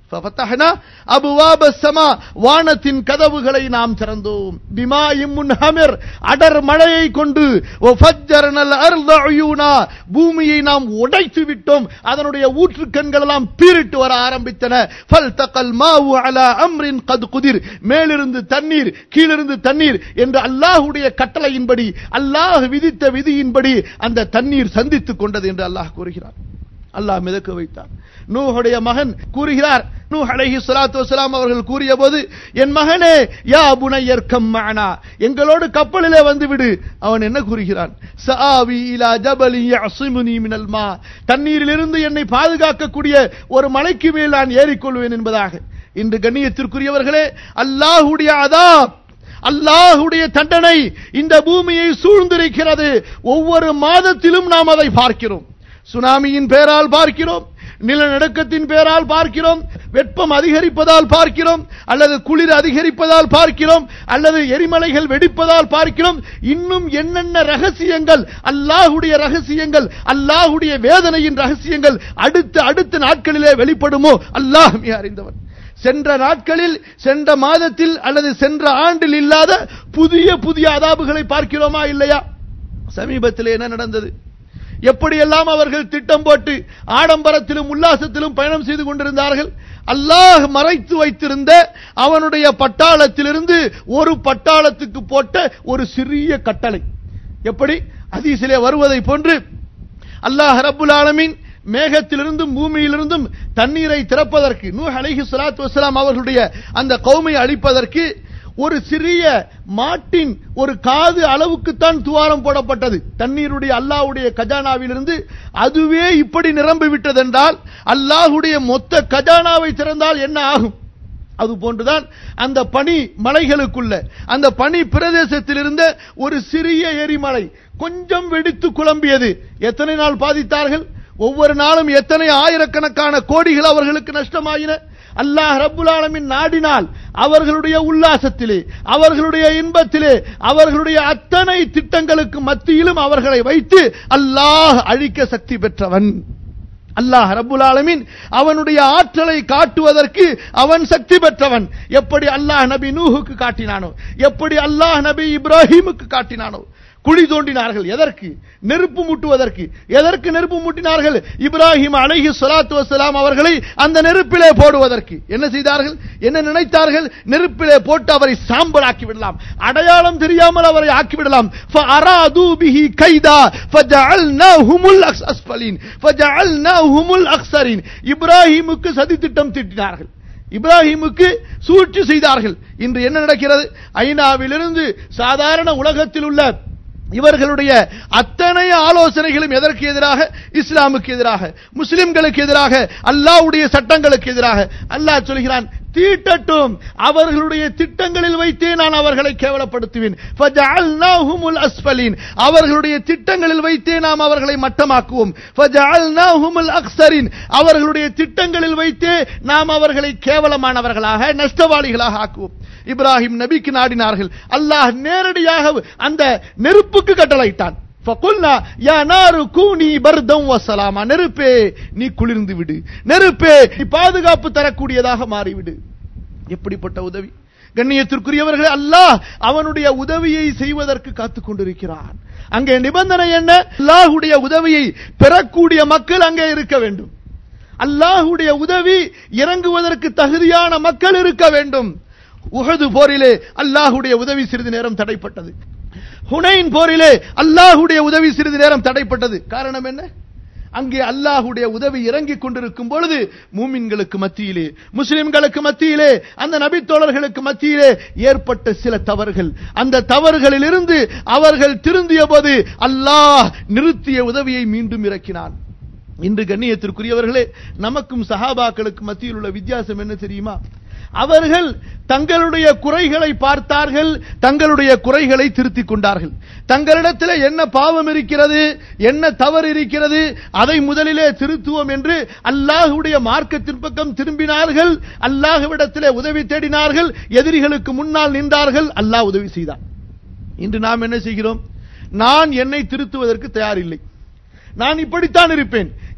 ஃபஃபத்தஹ்னா அபுவாப ஸமா வானத்தின் கதவுகளை நாம் திறந்தோம் பிமாயிம் முன்ஹமிர் அடர் மழையை கொண்டு வஃஜ்ஜர்னல் அர்த உயூனா பூமியை நாம் உடைத்து விட்டோம் அதனுடைய ஊற்றுக்கண்கள் எல்லாம் பீரிட்டு வர ஆரம்பித்தன ஃபல்தகல் மாவு அலா அம்ரின் கத் குதிர் மேலிருந்து தண்ணீர் கீழிருந்து தண்ணீர் என்று அல்லாஹ்வுடைய கட்டளையின்படி அல்லாஹ் விதித்த விதியின்படி அந்த தண்ணீர் சந்தித்துக் கொண்டது என்று அல்லாஹ் கூறுகிறார் அல்லாஹ் மிதக்க வைத்தார் நூஹுடைய மகன் கூறுகிறார் நூ அலைஹி ஸலாத்து வஸலாம் அவர்கள் கூறிய போது என் மகனே யா புனையர்க்கம் மஅனா எங்களோடு கப்பலிலே வந்து விடு அவன் என்ன கூறுகிறான் சஆவி இலா ஜபலி யஸிமுனி மினல் மா தண்ணீரிலிருந்து என்னை பாதுகாக்கக்கூடிய ஒரு மலைக்கு மேல் நான் ஏறிக்கொள்வேன் என்பதாக இன்று கண்ணியத்திற்குரியவர்களே அல்லாஹ்வுடைய அதாப் அல்லாஹுடைய தண்டனை இந்த பூமியை சூழ்ந்திருக்கிறது ஒவ்வொரு மாதத்திலும் நாம் அதை பார்க்கிறோம் சுனாமியின் பேரால் பார்க்கிறோம் நிலநடுக்கத்தின் பேரால் பார்க்கிறோம் வெப்பம் அதிகரிப்பதால் பார்க்கிறோம் அல்லது குளிர் அதிகரிப்பதால் பார்க்கிறோம் அல்லது எரிமலைகள் வெடிப்பதால் பார்க்கிறோம் இன்னும் என்னென்ன ரகசியங்கள் அல்லாஹுடைய ரகசியங்கள் அல்லாஹுடைய வேதனையின் ரகசியங்கள் அடுத்த அடுத்த நாட்களிலே வெளிப்படுமோ அல்லாஹ் மிக அறிந்தவன் சென்ற நாட்களில் சென்ற மாதத்தில் அல்லது சென்ற ஆண்டில் இல்லாத புதிய புதிய அதாபுகளை பார்க்கிறோமா இல்லையா சமீபத்தில் என்ன நடந்தது எப்படியெல்லாம் அவர்கள் திட்டம் போட்டு ஆடம்பரத்திலும் உல்லாசத்திலும் பயணம் செய்து கொண்டிருந்தார்கள் அல்லாஹ் மறைத்து வைத்திருந்த அவனுடைய பட்டாளத்திலிருந்து ஒரு பட்டாளத்துக்கு போட்ட ஒரு சிறிய கட்டளை எப்படி அதீசிலே வருவதை போன்று அல்லாஹ் ரப்புல் ஆலமீன் மேகத்திலிருந்தும் பூமியிலிருந்தும் தண்ணீரை திறப்பதற்கு நூஹ் அலைஹி ஸலாத்து வஸலாம் அவர்களுடைய அந்த கௌமை அழிப்பதற்கு ஒரு சிறிய மாட்டின் ஒரு காது அளவுக்குத்தான் துவாரம் போடப்பட்டது தண்ணீருடைய அல்லாஹ்வுடைய கஜானாவிலிருந்து அதுவே இப்படி நிரம்பி விட்டதென்றால் அல்லாஹ்வுடைய மொத்த கஜானாவை திறந்தால் என்ன ஆகும் அது போன்றுதான் அந்த பனி மலைகளுக்குள்ள அந்த பனி பிரதேசத்தில் இருந்த ஒரு சிறிய எரிமலை கொஞ்சம் வெடித்து குழம்பியது எத்தனை நாள் பாதித்தார்கள் ஒவ்வொரு நாளும் எத்தனை ஆயிரக்கணக்கான கோடிகள் அவர்களுக்கு நஷ்டமாயின அல்லாஹ் ரப்புல் ஆலமின் நாடினால் அவர்களுடைய உல்லாசத்திலே அவர்களுடைய இன்பத்திலே அவர்களுடைய அத்தனை திட்டங்களுக்கு மத்தியிலும் அவர்களை வைத்து அல்லாஹ் அழிக்க சக்தி பெற்றவன் அல்லாஹ் ரப்புல் ஆலமீன் அவனுடைய ஆற்றலை காட்டுவதற்கு அவன் சக்தி பெற்றவன் எப்படி அல்லாஹ் நபி நூஹுக்கு காட்டினானோ எப்படி அல்லாஹ் நபி இப்ராஹிமுக்கு காட்டினானோ குழி தோண்டினார்கள் எதற்கு நெருப்பு மூட்டுவதற்கு எதற்கு நெருப்பு மூட்டினார்கள் இப்ராஹிம் அலைஹி ஸலாத்து வஸலாம் அவர்களை அந்த நெருப்பிலே போடுவதற்கு என்ன செய்தார்கள் என்ன நினைத்தார்கள் நெருப்பிலே போட்டு அவரை சாம்பலாக்கி விடலாம் அடையாளம் தெரியாமல் அவரை ஆக்கி விடலாம் ஃபஅராது பிஹி கைதா ஃபஜஅல்னாஹுமுல் அஸ்ஃபலின் ஃபஜஅல்னாஹுமுல் அக்ஸரின் இப்ராஹிமுக்கு சதி திட்டம் தீட்டினார்கள் இப்ராஹிமுக்கு சூழ்ச்சி செய்தார்கள் இன்று என்ன நடக்கிறது ஐநாவிலிருந்து சாதாரண உலகத்தில் உள்ள இவர்களுடைய அத்தனை ஆலோசனைகளும் எதற்கு எதிராக இஸ்லாமுக்கு எதிராக முஸ்லிம்களுக்கு எதிராக அல்லாஹ்வுடைய சட்டங்களுக்கு எதிராக அல்லாஹ் சொல்கிறான் தீட்டட்டும் அவர்களுடைய திட்டங்களில் வைத்தே நான் அவர்களை கேவலப்படுத்துவேன் ஃபஜஅல்னாஹுமுல் அஸ்ஃபலீன் அவர்களுடைய திட்டங்களில் வைத்தே நாம் அவர்களை மட்டமாக்குவோம் ஃபஜஅல்னாஹுமுல் அக்ஸரின் அவர்களுடைய திட்டங்களில் வைத்தே நாம் அவர்களை கேவலமானவர்களாக நஷ்டவாளிகளாக ஆக்குவோம் இப்ராஹிம் நபிக்கு நாடினார்கள் அல்லாஹ் நேரடியாக அந்த நெருப்புக்கு கட்டளையிட்டான் ஃபகுல்னா யா நாரு கூனி பர்தம் வசலாமா நெருப்பே நீ குளிர்ந்து விடு நெருப்பே நீ பாதுகாப்பு தரக்கூடியதாக மாறிவிடு எப்படிப்பட்ட உதவி கண்ணியத்திற்குரியவர்களே அல்லாஹ் அவனுடைய உதவியை செய்வதற்கு காத்துக் கொண்டிருக்கிறான் அங்கே நிபந்தனை என்ன அல்லாஹுடைய உதவியை பெறக்கூடிய மக்கள் அங்கே இருக்க வேண்டும் அல்லாஹுடைய உதவி இறங்குவதற்கு தகுதியான மக்கள் இருக்க வேண்டும் உஹது போரிலே அல்லாஹுடைய உதவி சிறிது நேரம் தடைப்பட்டது ஹுனைன் போரிலே அல்லாஹுடைய உதவி சிறிது நேரம் தடைப்பட்டது காரணம் என்ன அங்கே அல்லாஹுடைய உதவி இறங்கிக் கொண்டிருக்கும் பொழுது மூமின்களுக்கு மத்தியிலே முஸ்லிம்களுக்கு மத்தியிலே அந்த நபித்தோழர்களுக்கு மத்தியிலே ஏற்பட்ட சில தவறுகள் அந்த தவறுகளிலிருந்து அவர்கள் திருந்திய போது அல்லாஹ் நிறுத்திய உதவியை மீண்டும் இறக்கினான் இன்று கண்ணியத்திற்குரியவர்களே நமக்கும் சஹாபாக்களுக்கு மத்தியில் உள்ள வித்தியாசம் என்ன தெரியுமா அவர்கள் தங்களுடைய குறைகளை பார்த்தார்கள் தங்களுடைய குறைகளை திருத்திக் கொண்டார்கள் தங்களிடத்தில் என்ன பாவம் இருக்கிறது என்ன தவறு இருக்கிறது அதை முதலிலே திருத்துவோம் என்று அல்லாஹுடைய மார்க்கத்தின் பக்கம் திரும்பினார்கள் அல்லாஹுவிடத்திலே உதவி தேடினார்கள் எதிரிகளுக்கு முன்னால் நின்றார்கள் அல்லாஹ் உதவி செய்தார் இன்று நாம் என்ன செய்கிறோம் நான் என்னை திருத்துவதற்கு தயாரில்லை நான் இப்படித்தான் இருப்பேன்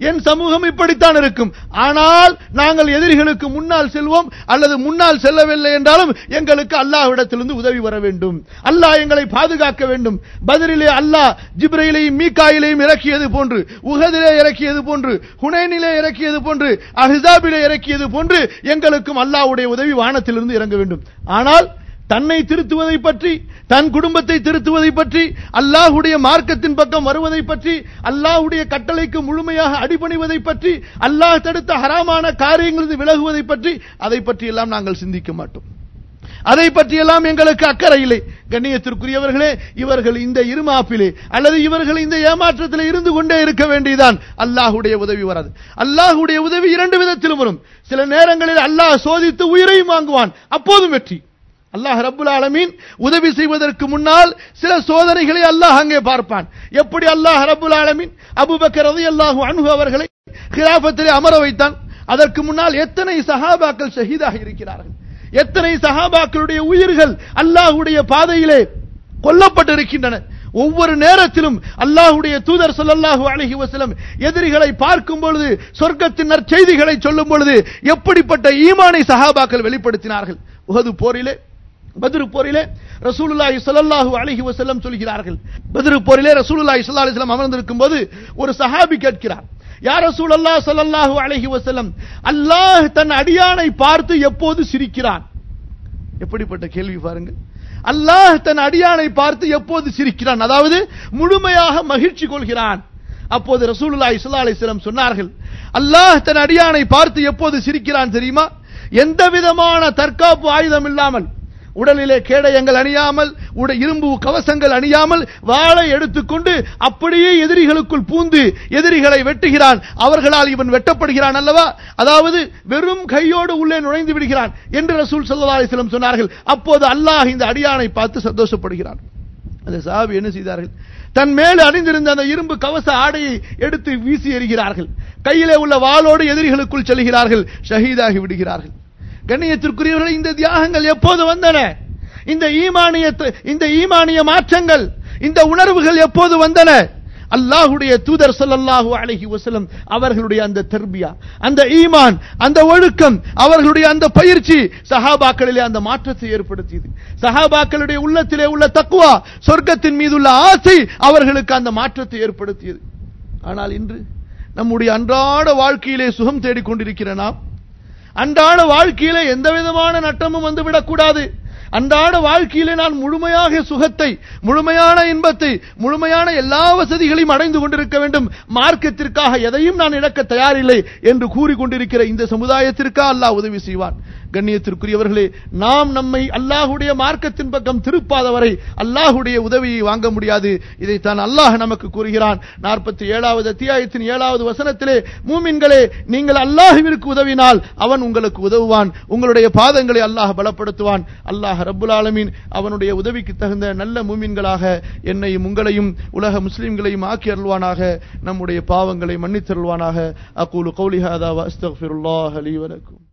என் சமூகம் இப்படித்தான் இருக்கும் ஆனால் நாங்கள் எதிரிகளுக்கு முன்னால் செல்வோம் அல்லது முன்னால் செல்லவில்லை என்றாலும் எங்களுக்கு அல்லாஹ்விடத்திலிருந்து உதவி வர வேண்டும் அல்லாஹ் எங்களை பாதுகாக்க வேண்டும் பதிலிலே அல்லாஹ் ஜிப்ரையிலையும் மீகாயிலையும் இறக்கியது போன்று உகதிலே இறக்கியது போன்று ஹுனைனிலே இறக்கியது போன்று அஹிசாபிலே இறக்கியது போன்று எங்களுக்கும் அல்லாஹ்வுடைய உதவி வானத்திலிருந்து இறங்க வேண்டும் ஆனால் தன்னை திருத்துவதை பற்றி தன் குடும்பத்தை திருத்துவதை பற்றி அல்லாஹுடைய மார்க்கத்தின் பக்கம் வருவதை பற்றி அல்லாஹுடைய கட்டளைக்கு முழுமையாக அடிபணிவதை பற்றி அல்லாஹ் தடுத்த ஹராமான காரியங்களிலிருந்து விலகுவதை பற்றி அதை பற்றி எல்லாம் நாங்கள் சிந்திக்க மாட்டோம் அதை பற்றியெல்லாம் எங்களுக்கு அக்கறை இல்லை கண்ணியத்திற்குரியவர்களே இவர்கள் இந்த இருமாப்பிலே அல்லது இவர்கள் இந்த ஏமாற்றத்தில் இருந்து கொண்டே இருக்க வேண்டியதான் அல்லாஹுடைய உதவி வராது அல்லாஹுடைய உதவி இரண்டு விதத்திலும் வரும் சில நேரங்களில் அல்லாஹ் சோதித்து உயிரையும் வாங்குவான் அப்போதும் வெற்றி அல்லாஹ் ரப்புல் ஆலமீன் உதவி செய்வதற்கு முன்னால் சில சோதனைகளை அல்லாஹ் அங்கே பார்ப்பான் எப்படி அல்லாஹ் ரப்புல் ஆலமீன் அபூபக்கர் ரலியல்லாஹு அன்ஹு அவர்களை கிராபத்திலே அமர வைத்தான் அதற்கு முன்னால் எத்தனை சஹாபாக்கள் ஷஹீதாக இருக்கிறார்கள் எத்தனை சஹாபாக்களுடைய உயிர்கள் அல்லாஹ்வுடைய பாதையிலே கொல்லப்பட்டிருக்கின்றன ஒவ்வொரு நேரத்திலும் அல்லாஹ்வுடைய தூதர் ஸல்லல்லாஹு அலைஹி வஸல்லம் எதிரிகளை பார்க்கும் பொழுது சொர்க்கத்தின் நற்செய்திகளை சொல்லும் பொழுது எப்படிப்பட்ட ஈமானை சஹாபாக்கள் வெளிப்படுத்தினார்கள் உஹது போரிலே பத்ரு போரிலே ரசூலுல்லாஹி ஸல்லல்லாஹு அலைஹி வஸல்லம் சொல்கிறார்கள் பத்ரு போரிலே ரசூலுல்லாஹி ஸல்லல்லாஹு அலைஹி வஸல்லம் அமர்ந்திருக்கும் போது ஒரு சஹாபி கேட்கிறார் யா ரசூலல்லாஹ் ஸல்லல்லாஹு அலைஹி வஸல்லம் அல்லாஹ் தன் அடியானை பார்த்து எப்போது சிரிக்கிறான் எப்படிப்பட்ட கேள்வி பாருங்க அல்லாஹ் தன் அடியானை பார்த்து எப்போது சிரிக்கிறான் அதாவது முழுமையாக மகிழ்ச்சி கொள்கிறான் அப்போது ரசூலுல்லாஹி ஸல்லல்லாஹு அலைஹி வஸல்லம் சொன்னார்கள் அல்லாஹ் தன் அடியானை பார்த்து எப்போது சிரிக்கிறான் தெரியுமா எந்த விதமான தற்காப்பு ஆயுதம் இல்லாமல் உடலிலே கேடயங்கள் அணியாமல் உட இரும்பு கவசங்கள் அணியாமல் வாளை எடுத்துக்கொண்டு அப்படியே எதிரிகளுக்குள் பூந்து எதிரிகளை வெட்டுகிறான் அவர்களால் இவன் வெட்டப்படுகிறான் அல்லவா அதாவது வெறும் கையோடு உள்ளே நுழைந்து விடுகிறான் என்று ரசூல் ஸல்லல்லாஹு அலைஹி வஸல்லம் சொன்னார்கள் அப்போது அல்லாஹ் இந்த அடியானை பார்த்து சந்தோஷப்படுகிறான் அந்த சாபி என்ன செய்தார்கள் தன் மேல் அணிந்திருந்த அந்த இரும்பு கவச ஆடையை எடுத்து வீசி எறிகிறார்கள் கையிலே உள்ள வாளோடு எதிரிகளுக்குள் செல்கிறார்கள் ஷஹீதாகி விடுகிறார்கள் கண்ணியத்திற்குரியவர்கள் இந்த தியாகங்கள் எப்போது வந்தன இந்த ஈமானிய இந்த ஈமானிய மாற்றங்கள் இந்த உணர்வுகள் எப்போது வந்தன அல்லாஹுடைய தூதர் ஸல்லல்லாஹு அலைஹி வஸல்லம் அவர்களுடைய அந்த தர்பியா அந்த ஈமான் அந்த ஒழுக்கம் அவர்களுடைய அந்த பயிற்சி சஹாபாக்களிலே அந்த மாற்றத்தை ஏற்படுத்தியது சஹாபாக்களுடைய உள்ளத்திலே உள்ள தக்குவா சொர்க்கத்தின் மீது உள்ள ஆசை அவர்களுக்கு அந்த மாற்றத்தை ஏற்படுத்தியது ஆனால் இன்று நம்முடைய அன்றாட வாழ்க்கையிலே சுகம் தேடிக் கொண்டிருக்கிற நாம் அன்றாட வாழ்க்கையிலே எந்த விதமான நட்டமும் வந்துவிடக்கூடாது அன்றாட வாழ்க்கையிலே நான் முழுமையாக சுகத்தை முழுமையான இன்பத்தை முழுமையான எல்லா வசதிகளையும் அடைந்து கொண்டிருக்க வேண்டும் மார்க்கத்திற்காக எதையும் நான் இழக்க தயாரில்லை என்று கூறிக்கொண்டிருக்கிற இந்த சமுதாயத்திற்கா அல்லாஹ் உதவி செய்வான் கண்ணியத்திற்குரியவர்களே நாம் நம்மை அல்லாஹுடைய மார்க்கத்தின் பக்கம் திருப்பாதவரை அல்லாஹுடைய உதவியை வாங்க முடியாது இதைத்தான் அல்லாஹ் நமக்கு கூறுகிறான் நாற்பத்தி ஏழாவது அத்தியாயத்தின் ஏழாவது வசனத்திலே மூமின்களே நீங்கள் அல்லாஹுவிற்கு உதவினால் அவன் உங்களுக்கு உதவுவான் உங்களுடைய பாதங்களை அல்லாஹ் பலப்படுத்துவான் அல்லாஹ் ரப்புல் ஆலமீன் அவனுடைய உதவிக்கு தகுந்த நல்ல மூமின்களாக என்னையும் உங்களையும் உலக முஸ்லிம்களையும் ஆக்கி அருள்வானாக நம்முடைய பாவங்களை மன்னித்தருள்வானாக அகூலு கௌலி ஹாதா வ அஸ்தக்ஃபிருல்லாஹ் லீ வலக்கும்